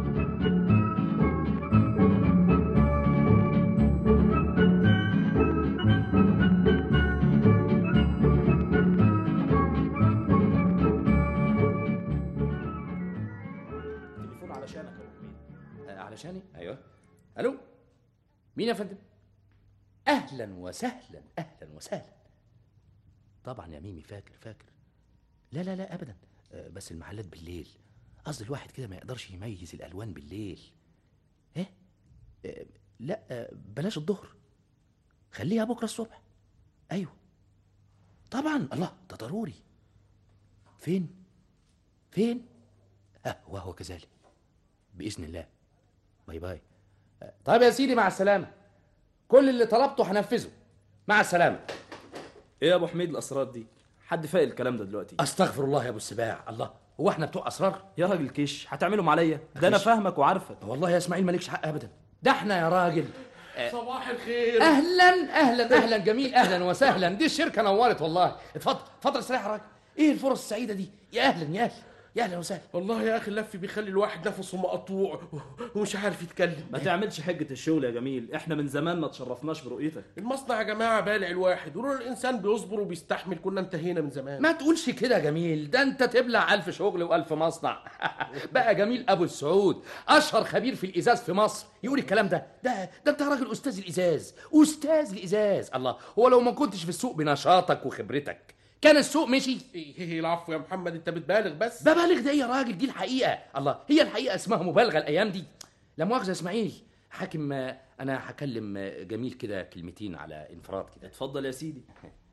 تليفون علشانك يا ابو حميد آه، علشاني ايوه الو مين يا فندم اهلا وسهلا اهلا وسهلا طبعا يا ميمي فاكر فاكر لا لا لا ابدا آه، بس المحلات بالليل قصدي الواحد كده ما يقدرش يميز الالوان بالليل ايه آه، لا آه، بلاش الظهر خليها بكره الصبح ايوه طبعا الله ده ضروري فين فين ها وهو كذلك باذن الله باي باي آه، طيب يا سيدي مع السلامه كل اللي طلبته هنفذه مع السلامه ايه يا ابو حميد الاسرار دي حد فاق الكلام ده دلوقتي استغفر الله يا ابو السباع الله هو احنا بتوع اسرار يا راجل كيش هتعملهم عليا ده انا فاهمك وعارفك والله يا اسماعيل مالكش حق ابدا ده احنا يا راجل صباح الخير اهلا اهلا اهلا جميل اهلا وسهلا دي الشركه نورت والله اتفضل اتفضل استريح يا راجل ايه الفرص السعيده دي يا اهلا يا اهلا يا اهلا وسهلا والله يا اخي اللف بيخلي الواحد نفسه مقطوع ومش عارف يتكلم ما تعملش حجه الشغل يا جميل احنا من زمان ما تشرفناش برؤيتك المصنع يا جماعه بالع الواحد ولولا الانسان بيصبر وبيستحمل كنا انتهينا من زمان ما تقولش كده يا جميل ده انت تبلع الف شغل والف مصنع بقى جميل ابو السعود اشهر خبير في الازاز في مصر يقول الكلام ده ده ده انت راجل استاذ الازاز استاذ الازاز الله هو لو ما كنتش في السوق بنشاطك وخبرتك كان السوق مشي ايه العفو يا محمد انت بتبالغ بس ببالغ ده إيه يا راجل دي الحقيقه الله هي الحقيقه اسمها مبالغه الايام دي لا مؤاخذه يا اسماعيل حاكم آه، انا هكلم آه، جميل كده كلمتين على انفراد كده اتفضل يا سيدي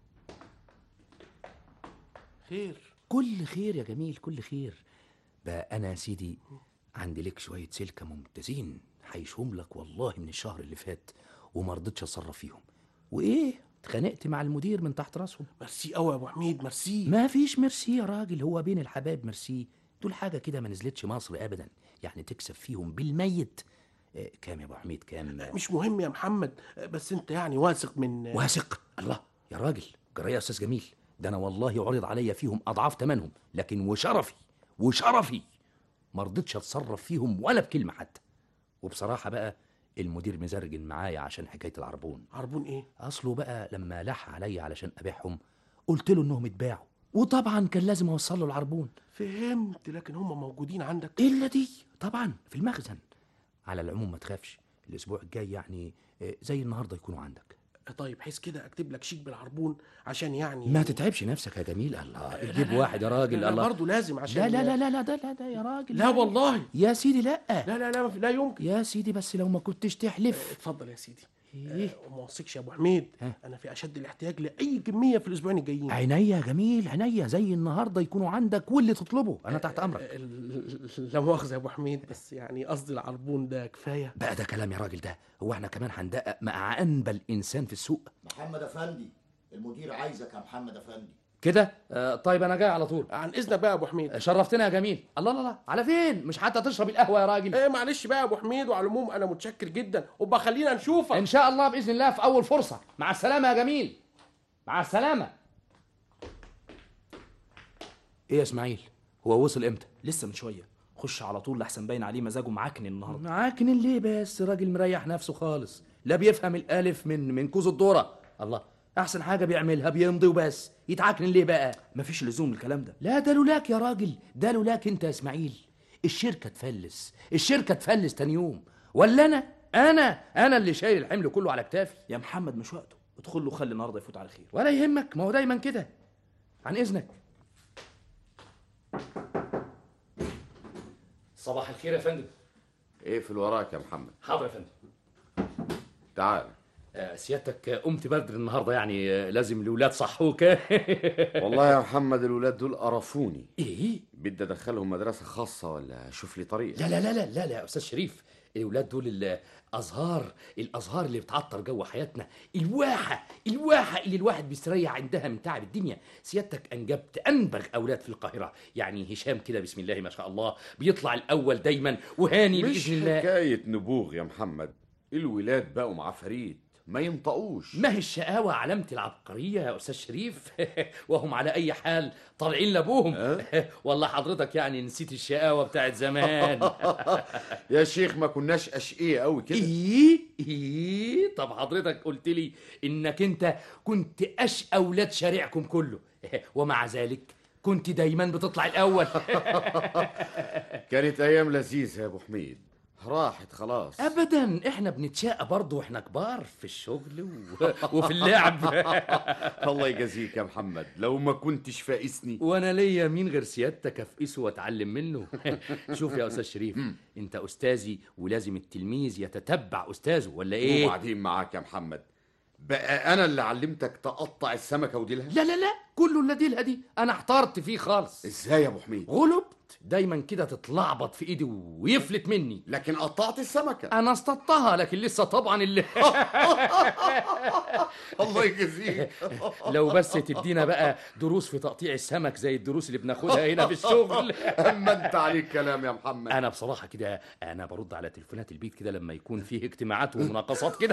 خير كل خير يا جميل كل خير بقى انا يا سيدي عندي لك شويه سلكه ممتازين حيشهم لك والله من الشهر اللي فات وما رضيتش اتصرف فيهم وايه اتخانقت مع المدير من تحت راسهم ميرسي قوي يا ابو حميد ميرسي ما فيش ميرسي يا راجل هو بين الحبايب ميرسي دول حاجه كده ما نزلتش مصر ابدا يعني تكسب فيهم بالميت آه، كام يا ابو حميد كام مش مهم يا محمد بس انت يعني واثق من واثق الله يا راجل جرى يا استاذ جميل ده انا والله عرض عليا فيهم اضعاف ثمنهم لكن وشرفي وشرفي ما رضيتش اتصرف فيهم ولا بكلمه حتى وبصراحه بقى المدير مزرجن معايا عشان حكايه العربون عربون ايه اصله بقى لما لح عليا علشان ابيعهم قلت له انهم اتباعوا وطبعا كان لازم اوصل له العربون فهمت لكن هم موجودين عندك الا دي طبعا في المخزن على العموم ما تخافش الاسبوع الجاي يعني آه، زي النهارده يكونوا عندك طيب حيث كده اكتب لك شيك بالعربون عشان يعني ما تتعبش نفسك يا جميل الله تجيب واحد يا راجل لا الله برضه لازم عشان لا لا لا لا لا ده لا ده يا راجل لا والله يا سيدي لا لا لا لا لا يمكن يا سيدي بس لو ما كنتش تحلف اتفضل يا سيدي ايه وما وصيكش يا ابو حميد انا في اشد الاحتياج لاي كميه في الاسبوعين الجايين عينيا يا جميل عينيا زي النهارده يكونوا عندك واللي تطلبه انا تحت امرك لا مؤاخذه يا ابو حميد بس يعني قصدي العربون ده كفايه بقى ده كلام يا راجل ده هو احنا كمان هندقق مع انبل انسان في السوق محمد افندي المدير عايزك يا محمد افندي كده آه طيب انا جاي على طول عن اذنك بقى يا ابو حميد شرفتنا يا جميل الله الله الله على فين مش حتى تشرب القهوه يا راجل ايه معلش بقى يا ابو حميد وعلى العموم انا متشكر جدا وبقى خلينا نشوفك ان شاء الله باذن الله في اول فرصه مع السلامه يا جميل مع السلامه ايه يا اسماعيل هو وصل امتى لسه من شويه خش على طول لحسن باين عليه مزاجه معكن النهارده معاكن ليه بس راجل مريح نفسه خالص لا بيفهم الالف من من كوز الذره الله احسن حاجه بيعملها بيمضي وبس يتعكن ليه بقى مفيش لزوم الكلام ده لا ده لولاك يا راجل ده لولاك انت يا اسماعيل الشركه تفلس الشركه تفلس تاني يوم ولا انا انا انا اللي شايل الحمل كله على كتافي يا محمد مش وقته ادخل له خلي النهارده يفوت على خير ولا يهمك ما هو دايما كده عن اذنك صباح الخير يا فندم اقفل وراك يا محمد حاضر يا فندم تعال آه، سيادتك قمت بدري النهارده يعني آه، لازم الاولاد صحوك والله يا محمد الولاد دول قرفوني ايه بدي ادخلهم مدرسه خاصه ولا اشوف لي طريقه لا لا لا لا لا لا يا استاذ شريف الاولاد دول الازهار الازهار اللي بتعطر جو حياتنا الواحه الواحه اللي الواحد بيستريح عندها من تعب الدنيا سيادتك انجبت انبغ اولاد في القاهره يعني هشام كده بسم الله ما شاء الله بيطلع الاول دايما وهاني مش باذن الله حكاية نبوغ يا محمد الولاد بقوا معفاريت ما ينطقوش ما هي الشقاوة علامة العبقرية يا أستاذ شريف وهم على أي حال طالعين لأبوهم والله حضرتك يعني نسيت الشقاوة بتاعت زمان يا شيخ ما كناش أشقية قوي كده إيه إيه طب حضرتك قلت لي إنك أنت كنت أشقى أولاد شارعكم كله ومع ذلك كنت دايما بتطلع الأول كانت أيام لذيذة يا أبو حميد راحت خلاص ابدا احنا بنتشاقى برضه واحنا كبار في الشغل و... وفي اللعب الله يجازيك يا محمد لو ما كنتش فاقسني وانا ليا مين غير سيادتك افقسه واتعلم منه شوف يا استاذ شريف انت استاذي ولازم التلميذ يتتبع استاذه ولا ايه وبعدين معاك يا محمد بقى أنا اللي علمتك تقطع السمكة وديلها لا لا لا كله اللي دي دي انا احترت فيه خالص ازاي يا ابو حميد غلبت دايما كده تتلعبط في ايدي ويفلت مني لكن قطعت السمكة انا اصطدتها لكن لسه طبعا اللي الله يجزيك لو بس تدينا بقى دروس في تقطيع السمك زي الدروس اللي بناخدها هنا في الشغل اما انت عليك كلام يا محمد انا بصراحه كده انا برد على تليفونات البيت كده لما يكون فيه اجتماعات ومناقصات كده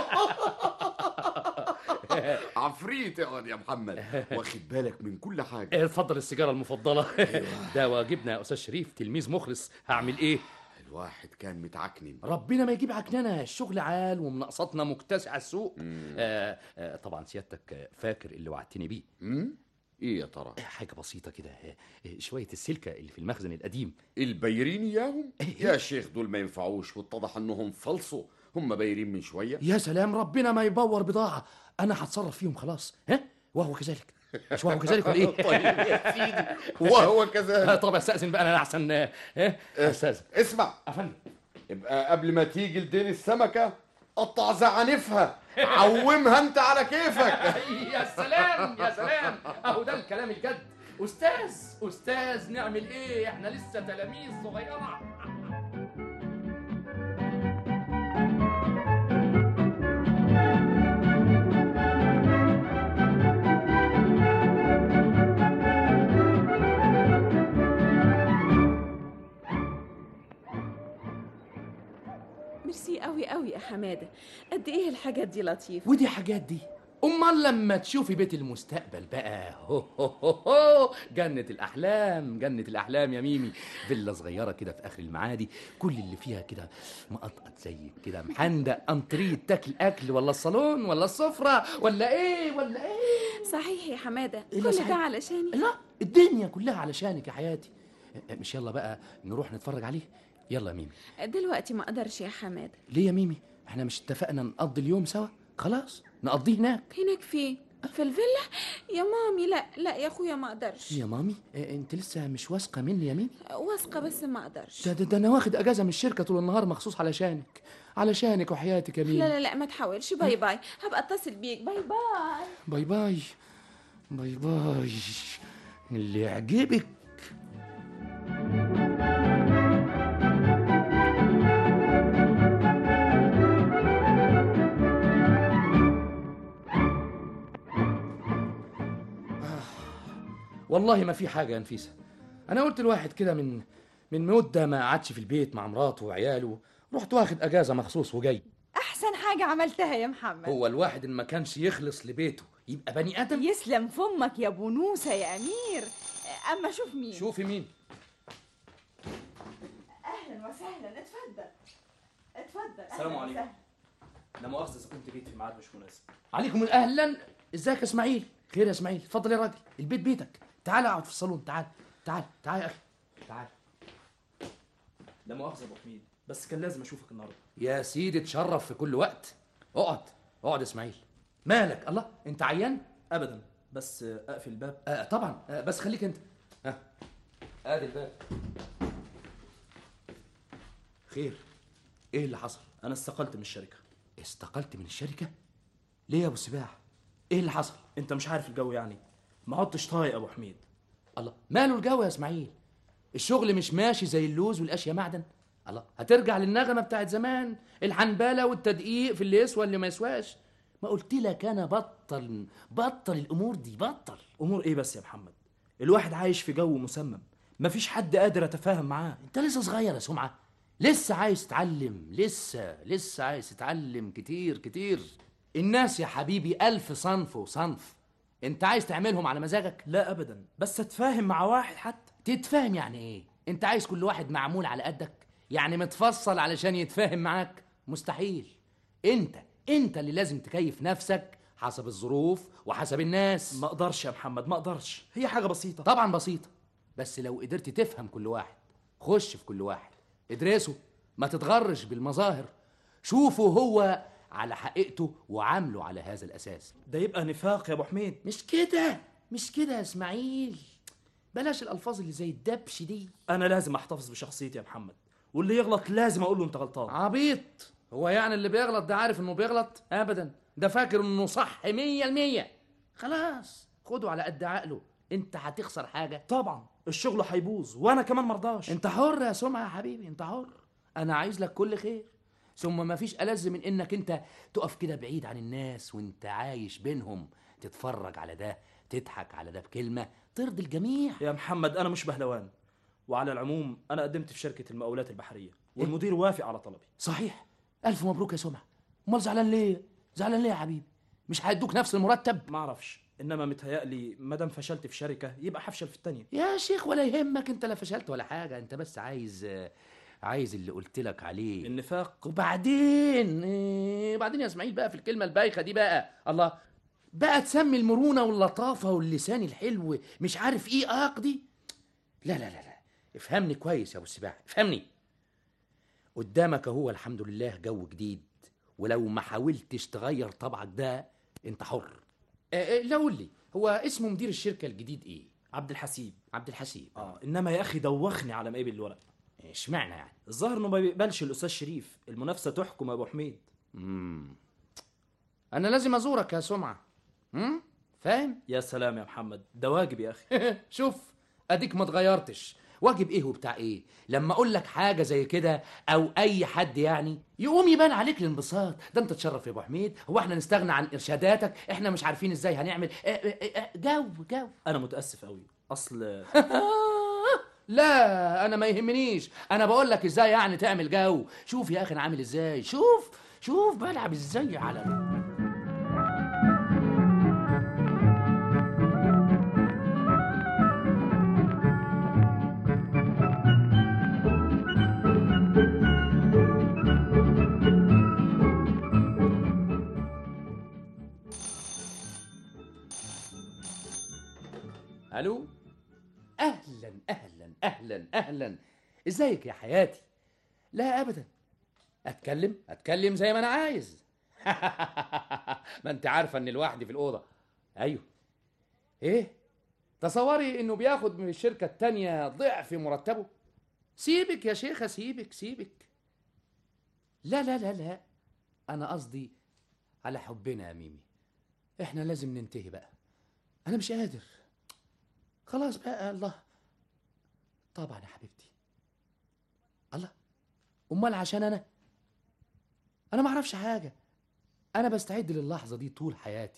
عفريت اقعد يا محمد واخد بالك من كل حاجة اتفضل السيجاره المفضله ده واجبنا يا استاذ شريف تلميذ مخلص هعمل ايه الواحد كان متعكنن ربنا ما يجيب عكننه الشغل عال ومناقصاتنا مكتسعه السوق آه آه طبعا سيادتك فاكر اللي وعدتني بيه امم ايه يا ترى حاجه بسيطه كده آه، آه، شويه السلكه اللي في المخزن القديم البايرين اياهم يا شيخ دول ما ينفعوش واتضح انهم فلصوا هم بايرين من شويه يا سلام ربنا ما يبور بضاعه انا هتصرف فيهم خلاص ها وهو كذلك مش وهو كذلك ولا ايه طيب يا سيدي وهو كذلك طب استاذن بقى انا احسن آه، ها استاذن اسمع افندم يبقى قبل ما تيجي لدين السمكة قطع زعانفها عومها انت على كيفك يا سلام يا سلام اهو ده الكلام الجد استاذ استاذ نعمل ايه احنا لسه تلاميذ صغيره ميرسي قوي قوي يا حماده قد ايه الحاجات دي لطيفه ودي حاجات دي امال لما تشوفي بيت المستقبل بقى هو هو هو هو جنة الأحلام جنة الأحلام يا ميمي فيلا صغيرة كده في آخر المعادي كل اللي فيها كده مقطقط زيك كده محندق أنطريه تاكل أكل ولا الصالون ولا السفرة ولا إيه ولا إيه صحيح يا حماده إيه كل ده ده صحيح؟ علشاني لا الدنيا كلها علشانك يا حياتي مش يلا بقى نروح نتفرج عليه يلا يا ميمي دلوقتي ما اقدرش يا حماده ليه يا ميمي احنا مش اتفقنا نقضي اليوم سوا خلاص نقضيه هناك هناك فين في الفيلا يا مامي لا لا يا اخويا ما اقدرش يا مامي إيه، انت لسه مش واثقه مني يا ميمي واثقه بس ما اقدرش ده, ده, ده انا واخد اجازه من الشركه طول النهار مخصوص علشانك علشانك وحياتك يا ميمي لا لا لا ما تحاولش باي باي هبقى اتصل بيك باي باي باي باي باي باي اللي يعجبك والله ما في حاجه يا نفيسه انا قلت الواحد كده من من مده ما قعدش في البيت مع مراته وعياله رحت واخد اجازه مخصوص وجاي احسن حاجه عملتها يا محمد هو الواحد إن ما كانش يخلص لبيته يبقى بني ادم يسلم فمك يا بونوسه يا امير اما شوف مين شوفي مين اهلا وسهلا اتفضل اتفضل السلام أهلاً عليكم. وسهلاً. لا مؤاخذة إذا كنت جيت في ميعاد مش مناسب عليكم اهلا ازيك يا اسماعيل خير يا اسماعيل اتفضل يا راجل البيت بيتك تعال اقعد في الصالون تعال تعال تعال يا اخي تعال لا مؤاخذة يا أبو حميد بس كان لازم أشوفك النهاردة يا سيدي تشرف في كل وقت اقعد اقعد يا اسماعيل مالك الله انت عيان أبدا بس آه، أقفل الباب آه طبعا آه بس خليك انت ها ادي الباب خير ايه اللي حصل أنا استقلت من الشركة استقلت من الشركه ليه يا ابو السباع ايه اللي حصل أنت مش عارف الجو يعني ما عدتش طايق يا أبو حميد الله ماله الجو يا اسماعيل الشغل مش ماشي زي اللوز والاشياء معدن الله هترجع للنغمه بتاعت زمان الحنبله والتدقيق في اللي يسوى اللي ما يسواش ما قلت لك انا بطل بطل الامور دي بطل امور ايه بس يا محمد الواحد عايش في جو مسمم مفيش حد قادر اتفاهم معاه انت لسه صغير يا سمعه لسه عايز تتعلم لسه لسه عايز تتعلم كتير كتير الناس يا حبيبي ألف صنف وصنف انت عايز تعملهم على مزاجك لا ابدا بس اتفاهم مع واحد حتى تتفاهم يعني ايه انت عايز كل واحد معمول على قدك يعني متفصل علشان يتفاهم معاك مستحيل انت انت اللي لازم تكيف نفسك حسب الظروف وحسب الناس ما اقدرش يا محمد ما اقدرش هي حاجه بسيطه طبعا بسيطه بس لو قدرت تفهم كل واحد خش في كل واحد ادرسه ما تتغرش بالمظاهر شوفه هو على حقيقته وعامله على هذا الاساس ده يبقى نفاق يا ابو حميد مش كده مش كده يا اسماعيل بلاش الالفاظ اللي زي الدبش دي انا لازم احتفظ بشخصيتي يا محمد واللي يغلط لازم اقول له انت غلطان عبيط هو يعني اللي بيغلط ده عارف انه بيغلط ابدا ده فاكر انه صح مية المية خلاص خده على قد عقله انت هتخسر حاجه طبعا الشغل هيبوظ وانا كمان مرضاش انت حر يا سمعه يا حبيبي انت حر انا عايز لك كل خير ثم ما فيش ألذ من انك انت تقف كده بعيد عن الناس وانت عايش بينهم تتفرج على ده تضحك على ده بكلمه ترضي الجميع يا محمد انا مش بهلوان وعلى العموم انا قدمت في شركه المقاولات البحريه والمدير وافق على طلبي صحيح الف مبروك يا سمعه امال زعلان ليه زعلان ليه يا حبيبي مش هيدوك نفس المرتب ما اعرفش انما متهيألي ما دام فشلت في شركه يبقى هفشل في التانيه يا شيخ ولا يهمك انت لا فشلت ولا حاجه انت بس عايز آه، عايز اللي قلت لك عليه النفاق وبعدين إيه بعدين يا اسماعيل بقى في الكلمه البايخه دي بقى الله بقى تسمي المرونه واللطافه واللسان الحلو مش عارف ايه اقضي لا لا لا لا افهمني كويس يا ابو السباع افهمني قدامك هو الحمد لله جو جديد ولو ما حاولتش تغير طبعك ده انت حر آه، آه، لا قول لي هو اسمه مدير الشركه الجديد ايه عبد الحسيب عبد الحسيب اه انما يا اخي دوخني على ما قبل الورق اشمعنى يعني الظاهر انه ما بيقبلش الاستاذ شريف المنافسه تحكم يا ابو حميد امم انا لازم ازورك يا سمعه امم فاهم يا سلام يا محمد ده واجب يا اخي شوف اديك ما اتغيرتش واجب ايه وبتاع ايه لما اقول لك حاجه زي كده او اي حد يعني يقوم يبان عليك الانبساط ده انت تشرف يا ابو حميد هو احنا نستغنى عن ارشاداتك احنا مش عارفين ازاي هنعمل اه، اه، اه، جو جو انا متاسف قوي اصل لا انا ما يهمنيش انا بقول لك ازاي يعني تعمل جو شوف يا اخي انا عامل ازاي شوف شوف بلعب ازاي على الو اهلا اهلا اهلا اهلا ازيك يا حياتي لا ابدا اتكلم اتكلم زي ما انا عايز ما انت عارفه ان لوحدي في الاوضه ايوه ايه تصوري انه بياخد من الشركه التانية ضعف مرتبه سيبك يا شيخه سيبك سيبك لا لا لا لا انا قصدي على حبنا يا ميمي احنا لازم ننتهي بقى انا مش قادر خلاص بقى الله طبعا يا حبيبتي الله امال عشان انا انا ما اعرفش حاجه انا بستعد للحظه دي طول حياتي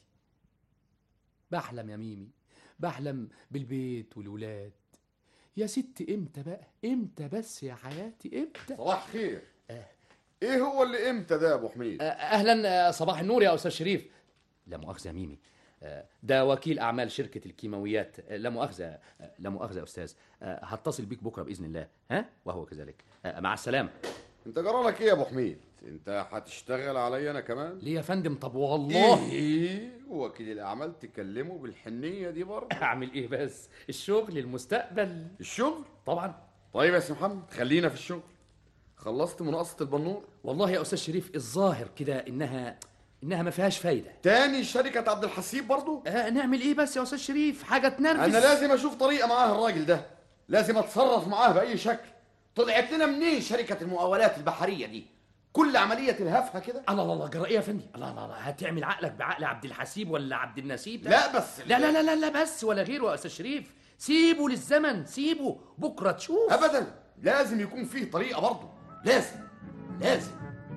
بحلم يا ميمي بحلم بالبيت والولاد يا ست امتى بقى امتى بس يا حياتي امتى صباح خير ايه هو اللي امتى ده يا ابو حميد آه، اهلا آه، صباح النور يا استاذ شريف لا مؤاخذه يا ميمي آه، ده وكيل اعمال شركه الكيماويات آه، لا مؤاخذه آه، لا مؤاخذه يا استاذ آه، هتصل بيك بكره باذن الله ها وهو كذلك آه، مع السلامه انت جرالك ايه يا ابو حميد انت هتشتغل عليا انا كمان ليه يا فندم طب والله ايه وكيل الاعمال تكلمه بالحنيه دي برضه اعمل ايه بس الشغل المستقبل الشغل طبعا طيب يا سي محمد خلينا في الشغل خلصت مناقصه البنور والله يا استاذ شريف الظاهر كده انها انها ما فيهاش فايده تاني شركه عبد الحسيب برضه آه نعمل ايه بس يا استاذ شريف حاجه تنرفز انا لازم اشوف طريقه معاه الراجل ده لازم اتصرف معاه باي شكل طلعت لنا منين شركه المقاولات البحريه دي كل عمليه تلهفها كده الله الله الله جرى ايه يا فندم الله الله الله هتعمل عقلك بعقل عبد الحسيب ولا عبد النسيب ده؟ لا بس لا لا لا لا, لا بس ولا غيره يا استاذ شريف سيبه للزمن سيبه بكره تشوف ابدا لازم يكون فيه طريقه برضه لازم لازم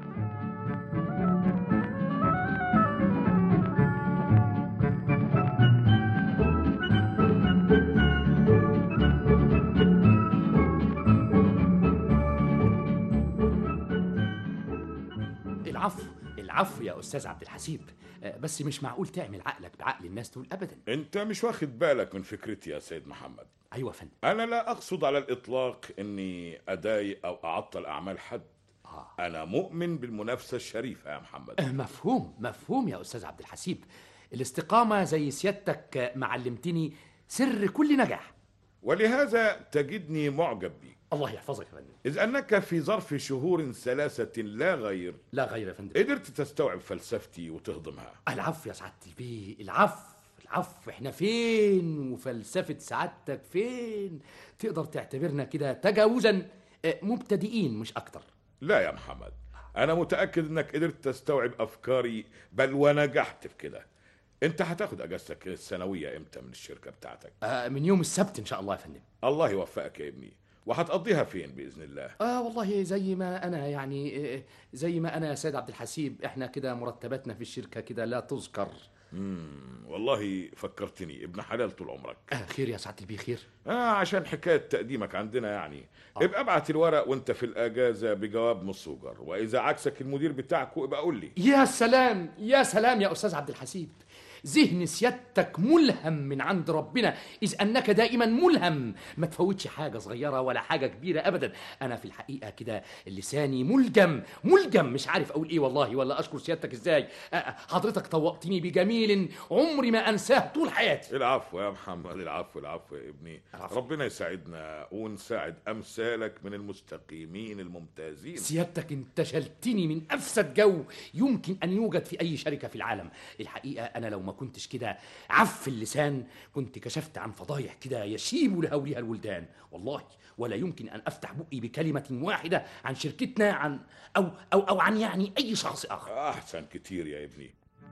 العفو العفو يا استاذ عبد الحسيب آه، بس مش معقول تعمل عقلك بعقل الناس دول ابدا انت مش واخد بالك من فكرتي يا سيد محمد ايوه يا فندم انا لا اقصد على الاطلاق اني اضايق او اعطل اعمال حد آه. انا مؤمن بالمنافسه الشريفه يا محمد آه، مفهوم مفهوم يا استاذ عبد الحسيب الاستقامه زي سيادتك آه، معلمتني سر كل نجاح ولهذا تجدني معجب بيك الله يحفظك يا فندم إذ أنك في ظرف شهور ثلاثة لا غير لا غير يا فندم قدرت تستوعب فلسفتي وتهضمها العفو يا سعاده البيه العفو العفو احنا فين وفلسفه سعادتك فين تقدر تعتبرنا كده تجاوزا آه، مبتدئين مش اكتر لا يا محمد أنا متأكد أنك قدرت تستوعب أفكاري بل ونجحت في كده أنت هتاخد أجازتك السنوية إمتى من الشركة بتاعتك آه، من يوم السبت ان شاء الله يا فندم الله يوفقك يا ابني وهتقضيها فين بإذن الله اه والله زي ما انا يعني آه، زي ما انا يا سيد عبد الحسيب احنا كده مرتباتنا في الشركه كده لا تذكر مم. والله فكرتني ابن حلال طول عمرك آه خير يا سعاده البيه خير آه عشان حكاية تقديمك عندنا يعني آه. ابقى ابعت الورق وانت في الأجازة بجواب نص وجر وإذا عكسك المدير بتاعك ابقى قول لي يا سلام يا سلام يا استاذ عبد الحسيب ذهن سيادتك ملهم من عند ربنا إذ أنك دائما ملهم ما تفوتش حاجة صغيرة ولا حاجة كبيرة أبدا أنا في الحقيقة كده لساني ملجم ملجم مش عارف أقول إيه والله ولا أشكر سيادتك إزاي أ- أ- حضرتك طوقتني بجميل عمري ما أنساه طول حياتي العفو يا محمد العفو العفو يا ابني العفو. ربنا يساعدنا ونساعد أمثالك من المستقيمين الممتازين سيادتك انت شلتني من افسد جو يمكن ان يوجد في اي شركه في العالم الحقيقه انا لو ما كنتش كده عف اللسان كنت كشفت عن فضايح كده يشيب لهولها الولدان والله ولا يمكن ان افتح بقي بكلمه واحده عن شركتنا عن او او او عن يعني اي شخص اخر أحسن كتير يا ابني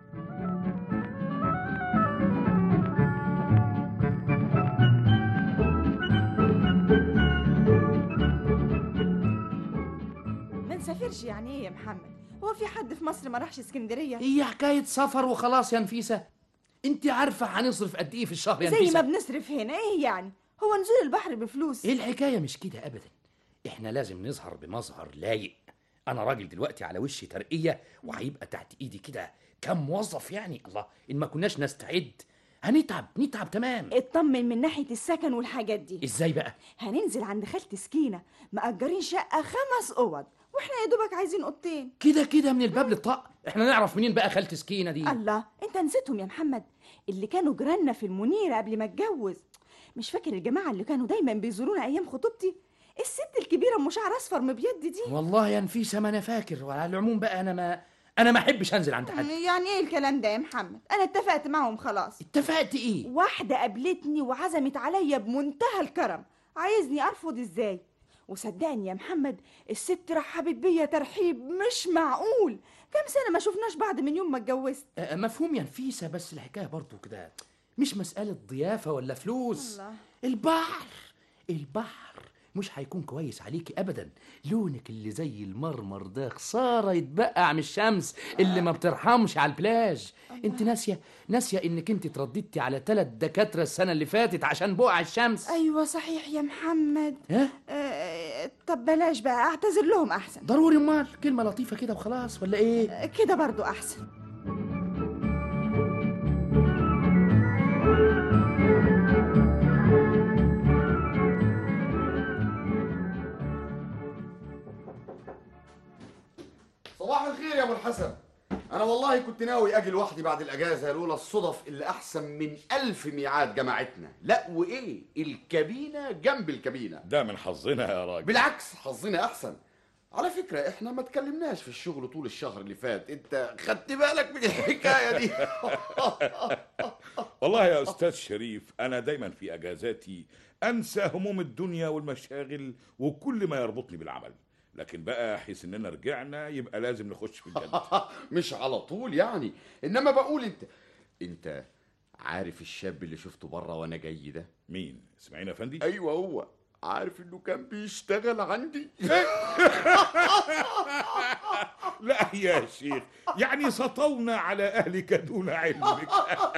ما نسافرش يعني ايه يا محمد هو في حد في مصر ما راحش اسكندريه هي حكايه سفر وخلاص يا نفيسه انت عارفه هنصرف قد ايه في الشهر يا زي نفيسه ما بنصرف هنا ايه يعني هو نزول البحر بفلوس ايه الحكايه مش كده ابدا احنا لازم نظهر بمظهر لايق انا راجل دلوقتي على وش ترقيه وهيبقى تحت ايدي كده كم موظف يعني الله ان ما كناش نستعد هنتعب نتعب تمام اطمن من ناحيه السكن والحاجات دي ازاي بقى هننزل عند خالتي سكينه مأجرين شقه خمس اوض واحنا يا دوبك عايزين اوضتين كده كده من الباب للطاق احنا نعرف منين بقى خالة سكينه دي الله انت نسيتهم يا محمد اللي كانوا جيراننا في المنيره قبل ما اتجوز مش فاكر الجماعه اللي كانوا دايما بيزورونا ايام خطوبتي الست الكبيره ام شعر اصفر مبيض دي والله يا نفيسه ما انا فاكر وعلى العموم بقى انا ما انا ما احبش انزل عند حد يعني ايه الكلام ده يا محمد انا اتفقت معهم خلاص اتفقت ايه واحده قابلتني وعزمت عليا بمنتهى الكرم عايزني ارفض ازاي وصدقني يا محمد الست رحبت بيا ترحيب مش معقول كام سنه ما شفناش بعض من يوم ما اتجوزت آه، مفهوم يا نفيسه بس الحكايه برضو كده مش مساله ضيافه ولا فلوس الله. البحر البحر مش هيكون كويس عليكي ابدا لونك اللي زي المرمر ده خساره يتبقع من الشمس اللي ما بترحمش على البلاج انت ناسيه ناسيه انك انت ترددتي على ثلاث دكاتره السنه اللي فاتت عشان بقع الشمس ايوه صحيح يا محمد ها آه طب بلاش بقى اعتذر لهم احسن ضروري امال كلمه لطيفه كده وخلاص ولا ايه آه، كده برضو احسن صباح الخير يا ابو الحسن انا والله كنت ناوي اجي لوحدي بعد الاجازه لولا الصدف اللي احسن من ألف ميعاد جماعتنا لا وايه الكابينه جنب الكابينه ده من حظنا يا راجل بالعكس حظنا احسن على فكرة احنا ما اتكلمناش في الشغل طول الشهر اللي فات انت خدت بالك من الحكاية دي والله يا أستاذ شريف أنا دايما في أجازاتي أنسى هموم الدنيا والمشاغل وكل ما يربطني بالعمل لكن بقى حيث إننا رجعنا يبقى لازم نخش في الجد مش على طول يعني انما بقول انت انت عارف الشاب اللي شفته بره وانا جاي ده مين اسماعيل افندي ايوه هو عارف انه كان بيشتغل عندي لا يا شيخ يعني سطونا على أهلك دون علمك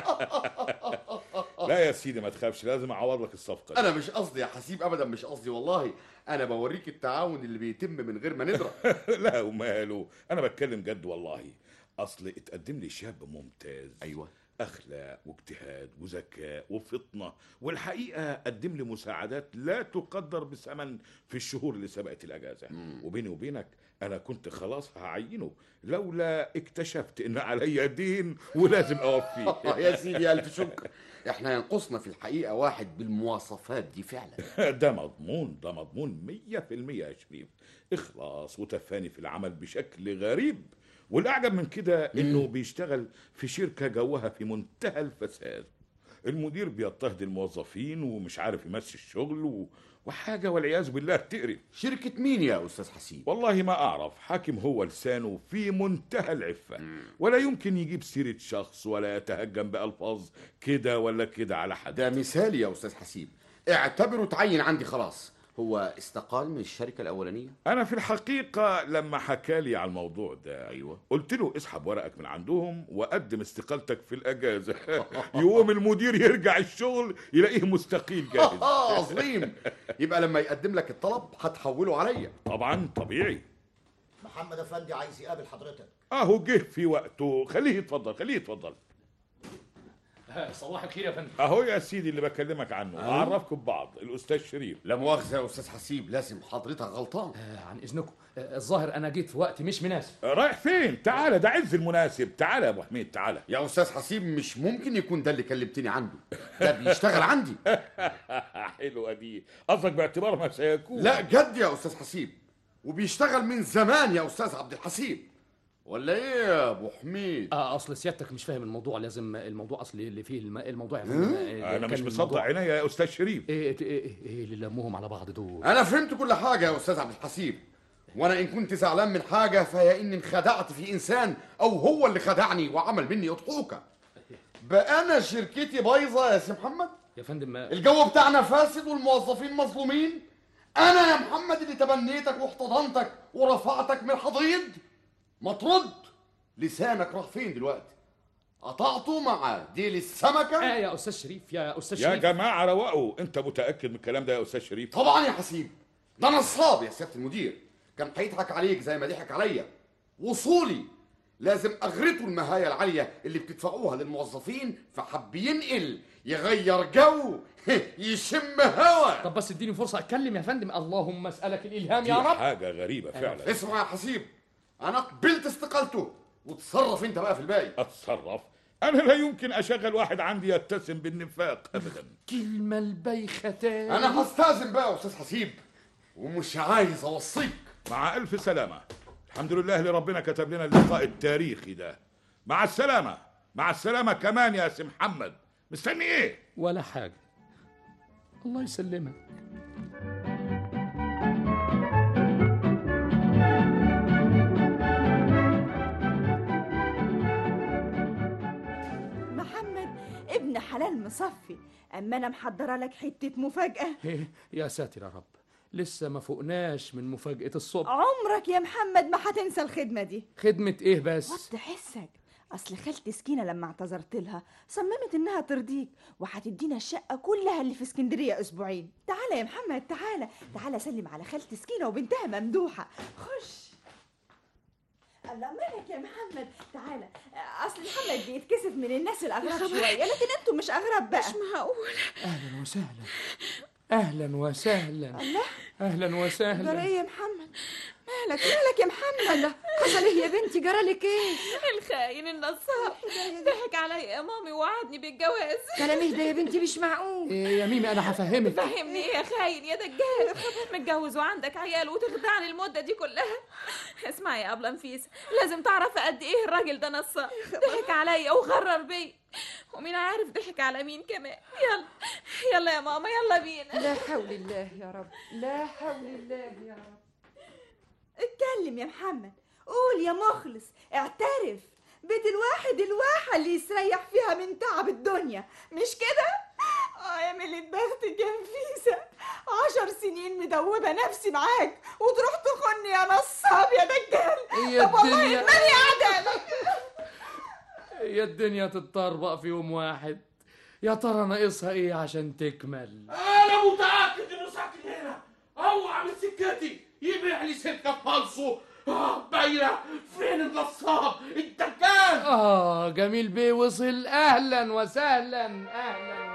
لا يا سيدي ما تخافش لازم أعوض لك الصفقة دي. انا مش قصدي يا حسيب ابدا مش قصدي والله انا بوريك التعاون اللي بيتم من غير ما ندرى لا وماله انا بتكلم جد والله اصل اتقدم لي شاب ممتاز ايوه اخلاق واجتهاد وذكاء وفطنه والحقيقه قدم لي مساعدات لا تقدر بثمن في الشهور اللي سبقت الاجازه وبيني وبينك انا كنت خلاص هعينه لولا اكتشفت ان عليا دين ولازم اوفيه يا سيدي الف شكر احنا ينقصنا في الحقيقه واحد بالمواصفات دي فعلا ده مضمون ده مضمون مية في المية يا شريف إخلاص وتفاني في العمل بشكل غريب والأعجب من كده إنه بيشتغل في شركة جوها في منتهى الفساد المدير بيضطهد الموظفين ومش عارف يمشي الشغل و... وحاجة والعياذ بالله تقرف شركة مين يا أستاذ حسين؟ والله ما أعرف حاكم هو لسانه في منتهى العفة ولا يمكن يجيب سيرة شخص ولا يتهجم بألفاظ كده ولا كده على حد ده مثالي يا أستاذ حسيب اعتبره تعين عندي خلاص هو استقال من الشركة الأولانية؟ انا في الحقيقه لما حكالي على الموضوع ده ايوه قلت له اسحب ورقك من عندهم وقدم استقالتك في الاجازه يقوم المدير يرجع الشغل يلاقيه مستقيل جاهز عظيم يبقى لما يقدم لك الطلب هتحوله عليا طبعا طبيعي محمد افندي عايز يقابل حضرتك اهو جه في وقته خليه يتفضل خليه يتفضل صباح الخير يا فندم اهو يا سيدي اللي بكلمك عنه أيوه. اعرفكم ببعض الاستاذ شريف لا مؤاخذة يا أستاذ حسيب لازم حضرتك غلطان عن اذنكم آه، الظاهر انا جيت في وقت مش مناسب رايح فين تعالى ده عز المناسب تعالى يا ابو حميد تعالى يا أستاذ حسيب مش ممكن يكون ده اللي كلمتني عنده ده بيشتغل عندي حلوه دي قصدك باعتبار ما سيكون لا جد يا أستاذ حسيب وبيشتغل من زمان يا أستاذ عبد الحسيب ولا إيه يا أبو حميد؟ اه اصل سيادتك مش فاهم الموضوع لازم الموضوع اصل اللي فيه الم... الموضوع يا ها؟ فندم، آه، انا كان مش مصدق الموضوع- عينيا يا استاذ شريف ايه ايه ايه, إيه اللي لموهم على بعض دول أنا فهمت كل حاجة يا أستاذ عبد الحسيب وأنا إن كنت زعلان من حاجة فهي إني انخدعت في إنسان أو هو اللي خدعني وعمل مني أضحوكة بقى أنا شركتي بايظة يا سي محمد يا فندم ما... الجو بتاعنا فاسد والموظفين مظلومين أنا يا محمد اللي تبنيتك واحتضنتك ورفعتك من الحضيض ما ترد لسانك راح فين دلوقتي قطعته مع ديل السمكة اه يا استاذ شريف يا استاذ يا شريف جماعه روقوا انت متاكد من الكلام ده يا استاذ شريف طبعا يا حسيب ده نصاب يا سياده المدير كان هيضحك عليك زي ما ضحك عليا وصولي لازم اغرته المهاية العالية اللي بتدفعوها للموظفين فحب ينقل يغير جو يشم هوا طب بس اديني فرصه اتكلم يا فندم اللهم اسالك الالهام دي يا رب حاجه غريبه فعلا اسمع يا حسيب انا قبلت استقالته وتصرف انت بقى في الباقي اتصرف انا لا يمكن اشغل واحد عندي يتسم بالنفاق ابدا كلمه البيختان انا هستاذن بقى يا استاذ حسيب ومش عايز اوصيك مع الف سلامه الحمد لله اللي ربنا كتب لنا اللقاء التاريخي ده مع السلامه مع السلامه كمان يا سي محمد مستني ايه ولا حاجه الله يسلمك محمد ابن حلال مصفي اما انا محضره لك حته مفاجاه إيه يا ساتر يا رب لسه ما فوقناش من مفاجاه الصبح عمرك يا محمد ما هتنسى الخدمه دي خدمه ايه بس وطي حسك اصل خالتي سكينه لما اعتذرت لها صممت انها ترضيك وهتدينا الشقه كلها اللي في اسكندريه اسبوعين تعالى يا محمد تعالى تعالى سلم على خالتي سكينه وبنتها ممدوحه خش الله مالك يا محمد تعالى اصل محمد بيتكسف من الناس الاغراب خبر. شويه لكن انتوا مش اغراب بقى مش معقول اهلا وسهلا اهلا وسهلا الله اهلا جرى وسهلا ايه يا محمد مالك مالك يا محمد الله حصل ايه يا بنتي جرالك ايه الخاين النصاب ضحك عليا يا مامي ووعدني بالجواز كلام اهدى يا بنتي مش معقول إيه يا ميمي انا هفهمك فهمني ايه يا خاين يا دجال متجوز وعندك عيال وتخدعني المدة دي كلها اسمعي يا ابله نفيس لازم تعرفي قد ايه الراجل ده نصاب ضحك عليا وغرر بيا ومين عارف ضحك على مين كمان يلا يلا يا ماما يلا بينا لا حول الله يا رب لا حول الله يا رب اتكلم يا محمد قول يا مخلص اعترف بيت الواحد الواحة اللي يستريح فيها من تعب الدنيا مش كده؟ اه يا ملة بختك يا نفيسة عشر سنين مدوبة نفسي معاك وتروح تخني يا نصاب يا دجال يا طب والله الدنيا. ماني قاعدة يا الدنيا تتطربق في يوم واحد يا ترى ناقصها ايه عشان تكمل انا متاكد انه ساكن هنا اوعى من سكتي يبيع لي سلكه فالصو آه باينه فين النصاب الدجال اه جميل بيه وصل اهلا وسهلا اهلا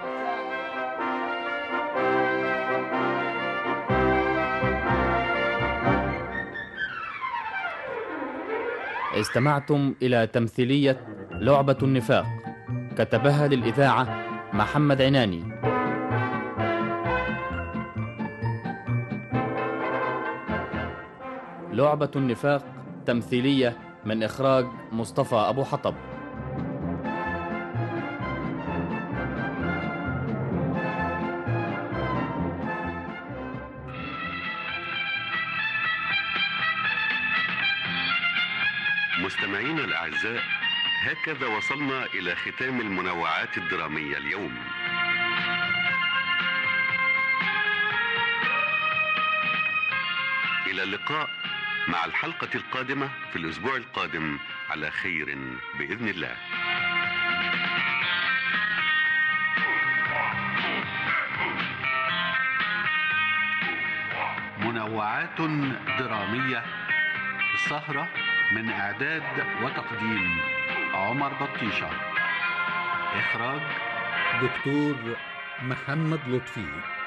استمعتم إلى تمثيلية لعبة النفاق كتبها للإذاعة محمد عناني لعبة النفاق تمثيلية من إخراج مصطفى أبو حطب مستمعينا الأعزاء هكذا وصلنا إلى ختام المنوعات الدرامية اليوم إلى اللقاء مع الحلقة القادمة في الأسبوع القادم على خير بإذن الله منوعات درامية سهرة من إعداد وتقديم عمر بطيشة إخراج دكتور محمد لطفي